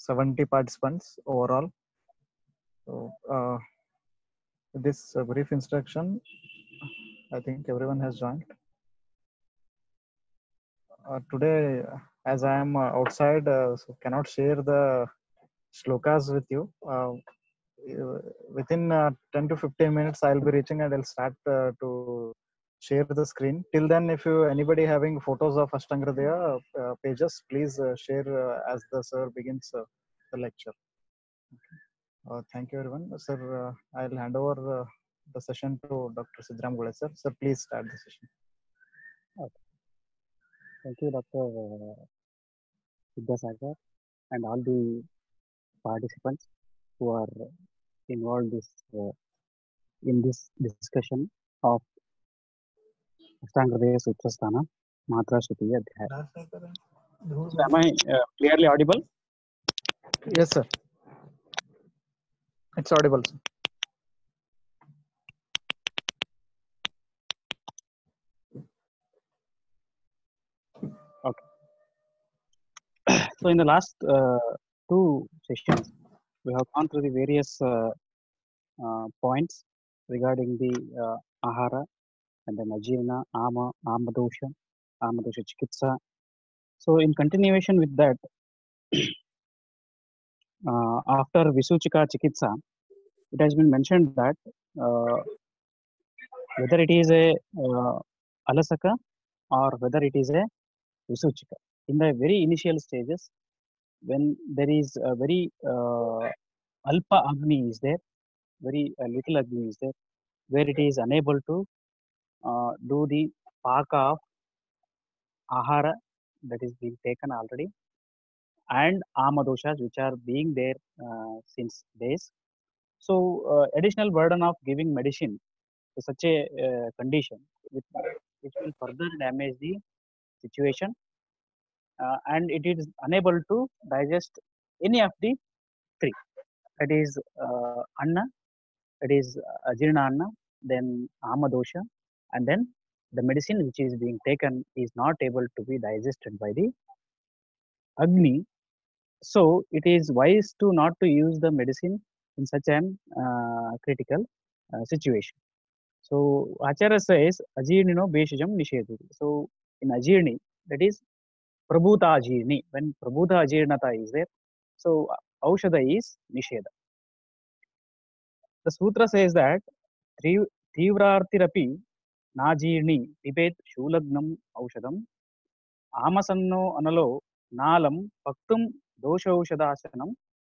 70 participants overall. So, uh, with this uh, brief instruction, I think everyone has joined. Uh, today, as I am uh, outside, uh, so cannot share the shlokas with you. Uh, uh, within uh, 10 to 15 minutes, I'll be reaching and I'll start uh, to share the screen. Till then, if you anybody having photos of Ashtangradaya uh, pages, please uh, share uh, as the sir begins uh, the lecture. Uh, thank you, everyone. Sir, uh, I'll hand over uh, the session to Dr. Sidram Gule, sir. Sir, please start the session. Thank you, Dr. Vidyasagar, and all the participants who are involved this uh, in this discussion of Ashtangradaya Sutrasthana Matra Shruti Adhyaya. So am I uh, clearly audible? Yes, sir. It's audible. Sir. So in the last uh, two sessions, we have gone through the various uh, uh, points regarding the uh, ahara and then ajirna, ama, amadosha, amadosha chikitsa. So in continuation with that, uh, after Visuchika chikitsa, it has been mentioned that uh, whether it is a uh, alasaka or whether it is a Visuchika, in the very initial stages, when there is a very uh, alpa agni is there, very uh, little agni is there, where it is unable to uh, do the paka of ahara that is being taken already, and amadoshas which are being there uh, since days. So uh, additional burden of giving medicine to such a uh, condition, which, which will further damage the situation uh, and it is unable to digest any of the three that is uh, anna that is ajirna anna then amadosha and then the medicine which is being taken is not able to be digested by the agni so it is wise to not to use the medicine in such an uh, critical uh, situation so acharya says ajirnino beshajam nishedhu so in ajirni that is prabhuta ajirni when prabhuta ajirnata is there so aushada is nisheda the sutra says that tivrartirapi najirni pibet shulagnam aushadam amasanno analo nalam paktum doshaushadasanam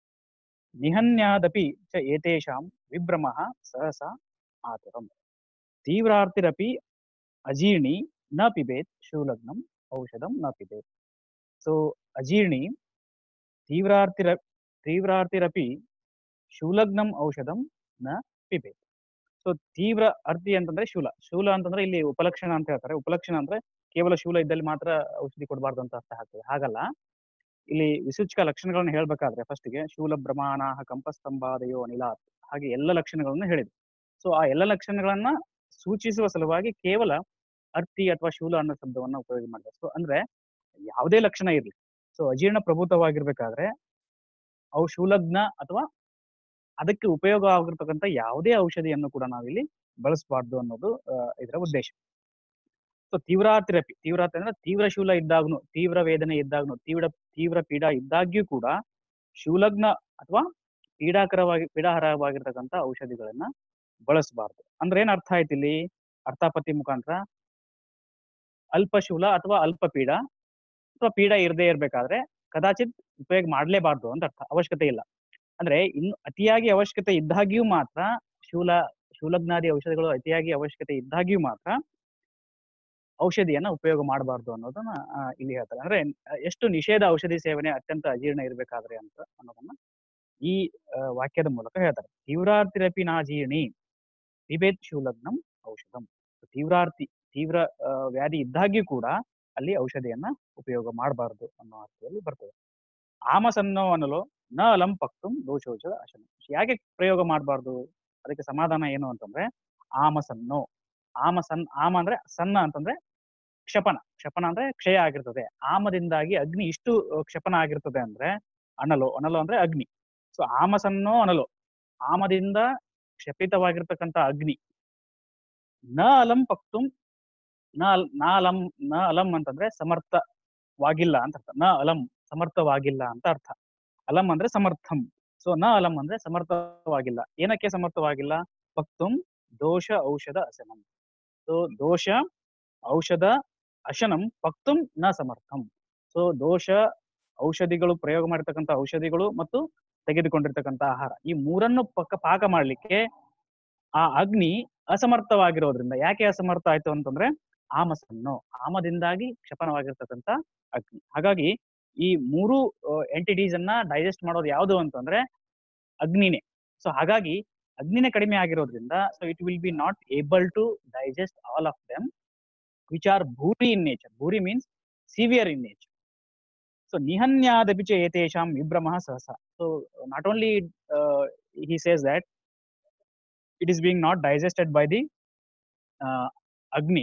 निहन्यादपि च एतेषां विभ्रमः सहसा आतुरम् तीव्रार्तिरपि अजीर्णि न पिबेत् शूलग्नम् औषधं न पिबेत् so ಅಜೀರ್ಣಿ ತೀವ್ರಾರ್ತಿರ ತೀವ್ರಾರ್ತಿರಪಿ ಶೂಲಗ್ನಂ ಔಷಧಂ ನ ಪಿಬೇತ್ so ತೀವ್ರ ಅರ್ತಿ ಅಂತಂದ್ರೆ ಶೂಲ ಶೂಲ ಅಂತಂದ್ರೆ ಇಲ್ಲಿ ಉಪಲಕ್ಷಣ ಅಂತ ಹೇಳ್ತಾರೆ ಉಪಲಕ್ಷಣ ಅಂದ್ರೆ ಕೇವಲ ಶೂಲ ಇದ್ದಲ್ಲಿ ಮಾತ್ರ ಔಷಧಿ ಕೊಡಬಾರ್ದು ಅಂತ ಅರ್ಥ ಆಗ್ತದೆ ಹಾಗಲ್ಲ ಇಲ್ಲಿ ವಿಸೂಚಕ ಲಕ್ಷಣಗಳನ್ನ ಹೇಳ್ಬೇಕಾದ್ರೆ ಫಸ್ಟ್ಗೆ ಶೂಲ ಭ್ರಮಾನಾಹ ಕಂಪಸ್ತಂಭಾದಯೋ ಅನಿಲಾತ್ ಹಾಗೆ ಎಲ್ಲ ಲಕ್ಷಣಗಳನ್ನು ಹೇಳಿದ್ರು ಸೊ ಆ ಎಲ್ಲ ಲಕ್ಷಣಗಳನ್ನ ಸೂಚಿಸುವ ಸಲುವಾಗಿ ಕೇವಲ ಅರ್ತಿ ಅಥವಾ ಶೂಲ ಅನ್ನೋ ಶಬ್ದವನ್ನ ಉಪಯೋಗ ಮಾಡಿದ್ರು ಸೊ ಅಂದ್ರೆ ಯಾವುದೇ ಲಕ್ಷಣ ಇರಲಿ ಸೊ ಅಜೀರ್ಣ ಪ್ರಭೂತವಾಗಿರ್ಬೇಕಾದ್ರೆ ಅವು ಶೂಲಗ್ನ ಅಥವಾ ಅದಕ್ಕೆ ಉಪಯೋಗ ಆಗಿರ್ತಕ್ಕಂಥ ಯಾವುದೇ ಔಷಧಿಯನ್ನು ಕೂಡ ನಾವಿಲ್ಲಿ ಬಳಸಬಾರ್ದು ಅನ್ನೋದು ಇದರ ಉದ್ದೇಶ ಸೊ ತೀವ್ರಾತಿರಪಿ ತೀವ್ರಾತಿ ಅಂದ್ರೆ ತೀವ್ರ ಶೂಲ ಇದ್ದಾಗ್ನು ತೀವ್ರ ವೇದನೆ ಇದ್ದಾಗ್ನು ತೀವ್ರ ತೀವ್ರ ಪೀಡ ಇದ್ದಾಗ್ಯೂ ಕೂಡ ಶೂಲಗ್ನ ಅಥವಾ ಪೀಡಾಕರವಾಗಿ ಪೀಡಾಹರವಾಗಿರ್ತಕ್ಕಂಥ ಔಷಧಿಗಳನ್ನ ಬಳಸಬಾರ್ದು ಅಂದ್ರೆ ಏನ್ ಅರ್ಥ ಆಯ್ತು ಇಲ್ಲಿ ಅರ್ಥಾಪತ್ತಿ ಮುಖಾಂತರ ಅಲ್ಪಶೂಲ ಅಥವಾ ಅಲ್ಪ ಪೀಡ ಅಥವಾ ಪೀಡ ಇರದೇ ಇರ್ಬೇಕಾದ್ರೆ ಕದಾಚಿತ್ ಉಪಯೋಗ ಮಾಡ್ಲೇಬಾರ್ದು ಅಂತ ಅರ್ಥ ಅವಶ್ಯಕತೆ ಇಲ್ಲ ಅಂದ್ರೆ ಇನ್ನು ಅತಿಯಾಗಿ ಅವಶ್ಯಕತೆ ಇದ್ದಾಗ್ಯೂ ಮಾತ್ರ ಶೂಲ ಶೂಲಗ್ನಾದಿ ಔಷಧಿಗಳು ಅತಿಯಾಗಿ ಅವಶ್ಯಕತೆ ಇದ್ದಾಗ್ಯೂ ಮಾತ್ರ ಔಷಧಿಯನ್ನ ಉಪಯೋಗ ಮಾಡಬಾರ್ದು ಅನ್ನೋದನ್ನ ಇಲ್ಲಿ ಹೇಳ್ತಾರೆ ಅಂದ್ರೆ ಎಷ್ಟು ನಿಷೇಧ ಔಷಧಿ ಸೇವನೆ ಅತ್ಯಂತ ಅಜೀರ್ಣ ಇರಬೇಕಾದ್ರೆ ಅಂತ ಅನ್ನೋದನ್ನ ಈ ವಾಕ್ಯದ ಮೂಲಕ ಹೇಳ್ತಾರೆ ತೀವ್ರಾರ್ತಿರಪಿ ನಾಜೀರ್ಣಿ ಪಿಬೇತ್ ಶೂಲಗ್ನಂ ಔಷಧಂ ತೀವ್ರಾರ್ತಿ ತೀವ್ರ ವ್ಯಾಧಿ ಇದ್ದಾಗ್ಯೂ ಕೂಡ ಅಲ್ಲಿ ಔಷಧಿಯನ್ನ ಉಪಯೋಗ ಮಾಡಬಾರ್ದು ಅನ್ನೋ ಅರ್ಥದಲ್ಲಿ ಬರ್ತದೆ ಆಮಸನ್ನೋ ಅನ್ನಲು ನ ಅಲಂ ಪಕ್ತುಂ ದೋಷೌಷಧ ಅಶನ ಯಾಕೆ ಪ್ರಯೋಗ ಮಾಡಬಾರ್ದು ಅದಕ್ಕೆ ಸಮಾಧಾನ ಏನು ಅಂತಂದ್ರೆ ಆಮಸನ್ನೋ ಆಮಸನ್ ಆಮ ಅಂದ್ರೆ ಸನ್ನ ಅಂತಂದ್ರೆ ಕ್ಷಪನ ಕ್ಷಪನ ಅಂದ್ರೆ ಕ್ಷಯ ಆಗಿರ್ತದೆ ಆಮದಿಂದಾಗಿ ಅಗ್ನಿ ಇಷ್ಟು ಕ್ಷಪನ ಆಗಿರ್ತದೆ ಅಂದ್ರೆ ಅನಲೋ ಅನಲೋ ಅಂದ್ರೆ ಅಗ್ನಿ ಸೊ ಆಮಸನ್ನೋ ಅನಲೋ ಆಮದಿಂದ ಕ್ಷಪಿತವಾಗಿರ್ತಕ್ಕಂಥ ಅಗ್ನಿ ನ ಅಲಂ ಪಕ್ತುಂ ನ ಅಲ್- ನ ಅಲಂ ನ ಅಲಂ ಅಂತಂದ್ರೆ ಸಮರ್ಥವಾಗಿಲ್ಲ ಅಂತ ಅರ್ಥ ನ ಅಲಂ ಸಮರ್ಥವಾಗಿಲ್ಲ ಅಂತ ಅರ್ಥ ಅಲಂ ಅಂದ್ರೆ ಸಮರ್ಥಂ ಸೊ ನ ಅಲಂ ಅಂದ್ರೆ ಸಮರ್ಥವಾಗಿಲ್ಲ ಏನಕ್ಕೆ ಸಮರ್ಥವಾಗಿಲ್ಲ ಪಕ್ತುಂ ದೋಷ ಔಷಧ ಅಸನಂ ಸೊ ದೋಷ ಔಷಧ ಅಶನಂ ಪಕ್ತುಂ ನ ಸಮರ್ಥಂ ಸೊ ದೋಷ ಔಷಧಿಗಳು ಪ್ರಯೋಗ ಮಾಡಿರ್ತಕ್ಕಂಥ ಔಷಧಿಗಳು ಮತ್ತು ತೆಗೆದುಕೊಂಡಿರ್ತಕ್ಕಂಥ ಆಹಾರ ಈ ಮೂರನ್ನು ಪಕ್ಕ ಪಾಕ ಮಾಡ್ಲಿಕ್ಕೆ ಆ ಅಗ್ನಿ ಅಸಮರ್ಥವಾಗಿರೋದ್ರಿಂದ ಯಾಕೆ ಅಸಮರ್ಥ ಆಯ್ತು ಅಂತಂದ್ರೆ ಆಮಸನ್ನು ಆಮದಿಂದಾಗಿ ಕ್ಷಪನವಾಗಿರ್ತಕ್ಕಂಥ ಅಗ್ನಿ ಹಾಗಾಗಿ ಈ ಮೂರು ಎಂಟಿಟೀಸ್ ಅನ್ನ ಡೈಜೆಸ್ಟ್ ಮಾಡೋದು ಯಾವುದು ಅಂತಂದ್ರೆ ಅಗ್ನಿನೇ ಸೊ ಹಾಗಾಗಿ ಅಗ್ನಿನೇ ಕಡಿಮೆ ಆಗಿರೋದ್ರಿಂದ so it will be not able to digest all of them which are ಭೂರಿ ಇನ್ ನೇಚರ್ ಭೂರಿ means severe in nature so ನಿಹನ್ಯಾದಪಿ ಚ ಏತೇಷಾಂ ವಿಭ್ರಮಃ ಸಹಸ so not only he says that it is being not digested by the uh, agni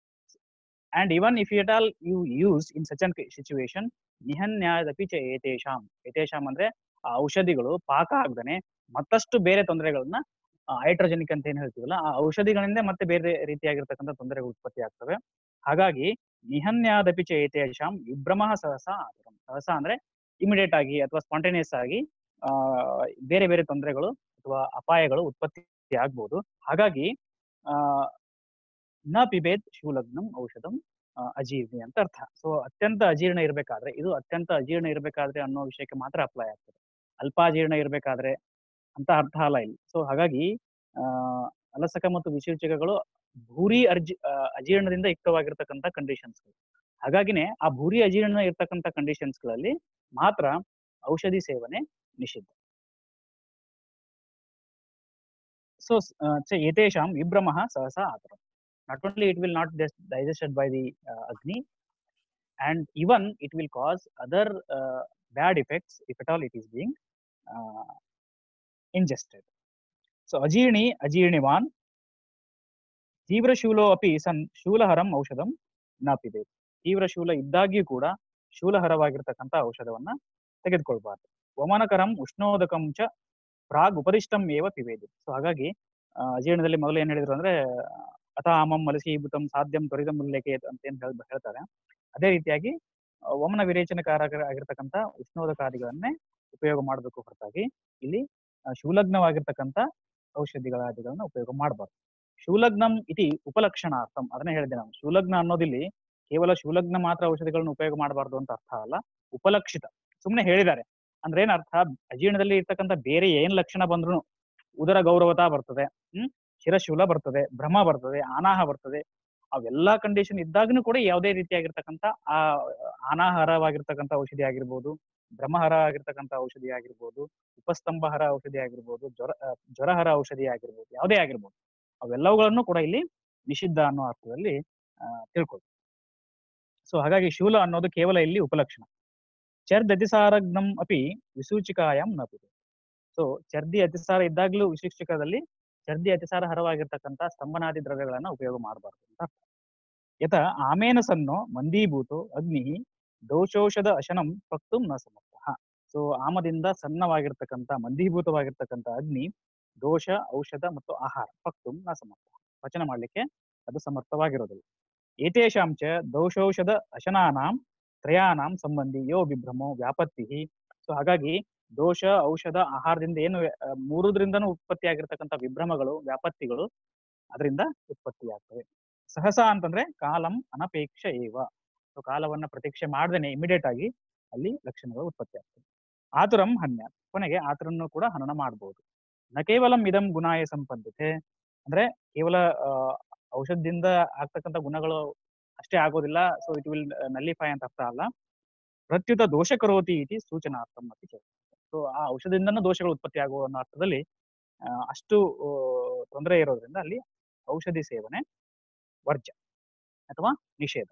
and even if at all you use in such a situation ನಿಹನ್ಯಾದಪಿ ಚ ಏತೇಷಾಂ ಏತೇಷಾಂ ಅಂದ್ರೆ ಆ ಔಷಧಿಗಳು ಪಾಕ ಆಗದೇನೆ ಮತ್ತಷ್ಟು ಬೇರೆ ತೊಂದರೆಗಳನ್ನ ಹೈಡ್ರೋಜನಿಕ್ ಅಂತ ಏನ್ ಹೇಳ್ತೀವಲ್ಲ ಆ ಔಷಧಿಗಳಿಂದ ಮತ್ತೆ ಬೇರೆ ರೀತಿಯಾಗಿರ್ತಕ್ಕಂಥ ತೊಂದರೆಗಳು ಉತ್ಪತ್ತಿ ಆಗ್ತವೆ ಹಾಗಾಗಿ ನಿಹನ್ಯಾದಪಿ ಚ ಏತೇಷಾಂ ವಿಭ್ರಮಃ ಸಹಸ ಆತುರಂ ಸಹಸ ಅಂದ್ರೆ ಇಮಿಡಿಯೇಟ್ ಆಗಿ ಅಥವಾ ಸ್ಪಾಂಟೇನಿಯಸ್ ಆಗಿ ಆ ಬೇರೆ ಬೇರೆ ತೊಂದರೆಗಳು ಅಥವಾ ಅಪಾಯಗಳು ಉತ್ಪತ್ತಿ ಆಗ್ಬೋದು ಹಾಗಾಗಿ ಆ ನ ಪಿಬೇತ್ ಶಿವಲಗ್ನಂ ಔಷಧಂ ಆ, ಅಜೀರ್ಣಿ ಅಂತ ಅರ್ಥ ಸೊ ಅತ್ಯಂತ ಅಜೀರ್ಣ ಇರಬೇಕಾದ್ರೆ ಇದು ಅತ್ಯಂತ ಅಜೀರ್ಣ ಇರಬೇಕಾದ್ರೆ ಅನ್ನೋ ವಿಷಯಕ್ಕೆ ಮಾತ್ರ ಅಪ್ಲೈ ಆಗ್ತದೆ ಅಲ್ಪಾಜೀರ್ಣ ಇರಬೇಕಾದ್ರೆ ಅಂತ ಅರ್ಥ ಅಲ್ಲ ಇಲ್ಲಿ ಸೊ ಹಾಗಾಗಿ ಆ ಅಲಸಕ ಮತ್ತು ವಿಸೂಚಕಗಳು ಭೂರಿ ಅರ್ಜಿ ಆ, ಅಜೀರ್ಣದಿಂದ ಯುಕ್ತವಾಗಿರ್ತಕ್ಕಂಥ ಕಂಡೀಷನ್ಸ್ಗಳು ಹಾಗಾಗಿನೇ ಆ ಭೂರಿ ಅಜೀರ್ಣ ಇರ್ತಕ್ಕಂಥ ಕಂಡೀಷನ್ಸ್ಗಳಲ್ಲಿ ಮಾತ್ರ ಔಷಧಿ ಸೇವನೆ ನಿಷಿದ್ಧ ಸೊ ಏತೇಷಾಂ ವಿಭ್ರಮಃ ಸಹಸಾ ಆತರ not only it will not just digested by the uh, agni and even it will cause other uh, bad effects if at all it is being uh, ingested so ajirni ajirnivan ತೀವ್ರ ಶೂಲೋ ಅಪಿ ಸನ್ ಶೂಲಹರಂ ಔಷಧಂ ನ ಪಿದೆ ತೀವ್ರ ಶೂಲ ಇದ್ದಾಗ್ಯೂ ಕೂಡ ಶೂಲಹರವಾಗಿರ್ತಕ್ಕಂಥ ಔಷಧವನ್ನ ತೆಗೆದುಕೊಳ್ಬಾರ್ದು ವಮನಕರಂ ಉಷ್ಣೋದಕಂ ಚ ಪ್ರಾಗ್ ಉಪದಿಷ್ಟಂ ಏವ ಪಿಬೇದು so ಹಾಗಾಗಿ ಆ, ಅಜೀರ್ಣದಲ್ಲಿ ಮೊದಲು ಏನ್ ಹೇಳಿದ್ರು ಅಂದ್ರೆ ಅಥ ಆಮಂ ಮಲಸೀಭೂತಂ ಸಾಧ್ಯಂ ತ್ವರಿತಂ ಉಲ್ಲೇಖೆ ಅಂತ ಏನ್ ಹೇಳ್ ಹೇಳ್ತಾರೆ ಅದೇ ರೀತಿಯಾಗಿ ಆ, ವಮನ ವಿರೇಚನಕಾರಕ ಆಗಿರ್ತಕ್ಕಂಥ ಉಷ್ಣೋದಕಾದಿಗಳನ್ನೇ ಉಪಯೋಗ ಮಾಡಬೇಕು ಹೊರತಾಗಿ ಇಲ್ಲಿ ಆ, ಶೂಲಗ್ನವಾಗಿರ್ತಕ್ಕಂಥ ಔಷಧಿಗಳಾದಿಗಳನ್ನ ಉಪಯೋಗ ಮಾಡಬಾರ್ದು ಶೂಲಗ್ನಂ ಇತಿ ಉಪಲಕ್ಷಣಾರ್ಥಂ ಅದನ್ನೇ ಹೇಳಿದೆ ನಾನು ಶೂಲಗ್ನ ಅನ್ನೋದಿಲ್ಲಿ ಕೇವಲ ಶೂಲಗ್ನ ಮಾತ್ರ ಔಷಧಿಗಳನ್ನ ಉಪಯೋಗ ಮಾಡಬಾರ್ದು ಅಂತ ಅರ್ಥ ಅಲ್ಲ ಉಪಲಕ್ಷಿತ ಸುಮ್ಮನೆ ಹೇಳಿದ್ದಾರೆ ಅಂದ್ರೆ ಏನ್ ಅರ್ಥ ಅಜೀರ್ಣದಲ್ಲಿ ಇರ್ತಕ್ಕಂಥ ಬೇರೆ ಏನ್ ಲಕ್ಷಣ ಬಂದ್ರು ಉದರ ಗೌರವತಾ ಬರ್ತದೆ ಹ್ಮ್ ಶಿರಶೂಲ ಬರ್ತದೆ ಭ್ರಮ ಬರ್ತದೆ ಅನಾಹ ಬರ್ತದೆ ಅವೆಲ್ಲಾ ಕಂಡೀಷನ್ ಇದ್ದಾಗನು ಕೂಡ ಯಾವುದೇ ರೀತಿಯಾಗಿರ್ತಕ್ಕಂಥ ಆ ಅನಾಹಾರವಾಗಿರ್ತಕ್ಕಂಥ ಔಷಧಿ ಆಗಿರ್ಬೋದು ಭ್ರಮಹರ ಆಗಿರ್ತಕ್ಕಂಥ ಔಷಧಿ ಆಗಿರ್ಬೋದು ಉಪಸ್ತಂಭಹರ ಔಷಧಿ ಆಗಿರ್ಬೋದು ಜ್ವರ ಆ, ಜ್ವರಹರ ಔಷಧಿ ಆಗಿರ್ಬೋದು ಯಾವುದೇ ಆಗಿರ್ಬೋದು ಅವೆಲ್ಲವುಗಳನ್ನು ಕೂಡ ಇಲ್ಲಿ ನಿಷಿದ್ಧ ಅನ್ನೋ ಅರ್ಥದಲ್ಲಿ ಆ, ತಿಳ್ಕೊಳ್ತೀವಿ ಸೊ ಹಾಗಾಗಿ ಶೂಲ ಅನ್ನೋದು ಕೇವಲ ಇಲ್ಲಿ ಉಪಲಕ್ಷಣ ಚರ್ದ್ ಅತಿಸಾರಗ್ನಂ ಅಪಿ ವಿಸೂಚಿಕಾಯಂ ನ ಪಿಬೆತ್. ಸೊ ಚರ್ದಿ ಅತಿಸಾರ ಇದ್ದಾಗ್ಲೂ ವಿಸೂಚಿಕದಲ್ಲಿ ಚರ್ದಿ ಅತಿಸಾರ ಹರವಾಗಿರ್ತಕ್ಕಂಥ ಸ್ತಂಭನಾದಿ ದ್ರವ್ಯಗಳನ್ನ ಉಪಯೋಗ ಮಾಡಬಾರ್ದು ಅಂತ ಅರ್ಥ ಯತ ಆಮೇನ ಸನ್ನೋ ಮಂದೀಭೂತೋ ಅಗ್ನಿ ದೋಷೌಷಧ ಅಶನಂ ಪಕ್ತುಂ ನ ಸಮರ್ಥ ಸೊ ಆಮದಿಂದ ಸನ್ನವಾಗಿರ್ತಕ್ಕಂಥ ಮಂದೀಭೂತವಾಗಿರ್ತಕ್ಕಂಥ ಅಗ್ನಿ ದೋಷ ಔಷಧ ಮತ್ತು ಆಹಾರ ಪಕ್ತುಂ ನ ಸಮರ್ಥ ಪಚನ ಮಾಡ್ಲಿಕ್ಕೆ ಅದು ಸಮರ್ಥವಾಗಿರೋದಿಲ್ಲ ಏತೇಷಾಂ ಚ ದೋಷೌಷಧ ಅಶನಾನಾಂ ತ್ರಯಾನಾಂ ಸಂಬಂಧಿ ಯೋ ವಿಭ್ರಮೋ ವ್ಯಾಪತ್ತಿ ಸೊ ಹಾಗಾಗಿ ದೋಷ ಔಷಧ ಆಹಾರದಿಂದ ಏನು ಆ, ಮೂರುದ್ರಿಂದನೂ ಉತ್ಪತ್ತಿ ಆಗಿರ್ತಕ್ಕಂಥ ವಿಭ್ರಮಗಳು ವ್ಯಾಪತ್ತಿಗಳು ಅದರಿಂದ ಉತ್ಪತ್ತಿಯಾಗ್ತವೆ ಸಹಸಾ ಅಂತಂದ್ರೆ ಕಾಲಂ ಅನಪೇಕ್ಷ ಏವ ಸೊ ಕಾಲವನ್ನ ಪ್ರತೀಕ್ಷೆ ಮಾಡ್ದೇನೆ ಇಮಿಡಿಯೇಟ್ ಆಗಿ ಅಲ್ಲಿ ಲಕ್ಷಣಗಳು ಉತ್ಪತ್ತಿ ಆಗ್ತವೆ ಆತುರಂ ಹನ್ಯ ಕೊನೆಗೆ ಆತುರನ್ನು ಕೂಡ ಹನನ ಮಾಡಬಹುದು ನ ಕೇವಲಂ ಇದಂ ಗುಣಾಯ ಸಂಪದ್ಯತೆ ಅಂದ್ರೆ ಕೇವಲ ಆ, ಔಷಧದಿಂದ ಆಗ್ತಕ್ಕಂಥ ಗುಣಗಳು ಅಷ್ಟೇ ಆಗೋದಿಲ್ಲ ಸೊ ಇಟ್ ವಿಲ್ ನಲ್ಲಿಫೈ ಅಂತ ಅರ್ಥ ಅಲ್ಲ ಪ್ರತ್ಯುತ ದೋಷ ಕರೋತಿ ಇತಿ ಸೂಚನಾರ್ಥಂ ಅತಿ ಸೊ ಆ ಔಷಧದಿಂದನೂ ದೋಷಗಳು ಉತ್ಪತ್ತಿ ಆಗುವ ಅನ್ನೋ ಅರ್ಥದಲ್ಲಿ ಆ, ಅಷ್ಟು ಆ, ತೊಂದರೆ ಇರೋದ್ರಿಂದ ಅಲ್ಲಿ ಔಷಧಿ ಸೇವನೆ ವರ್ಜ ಅಥವಾ ನಿಷೇಧ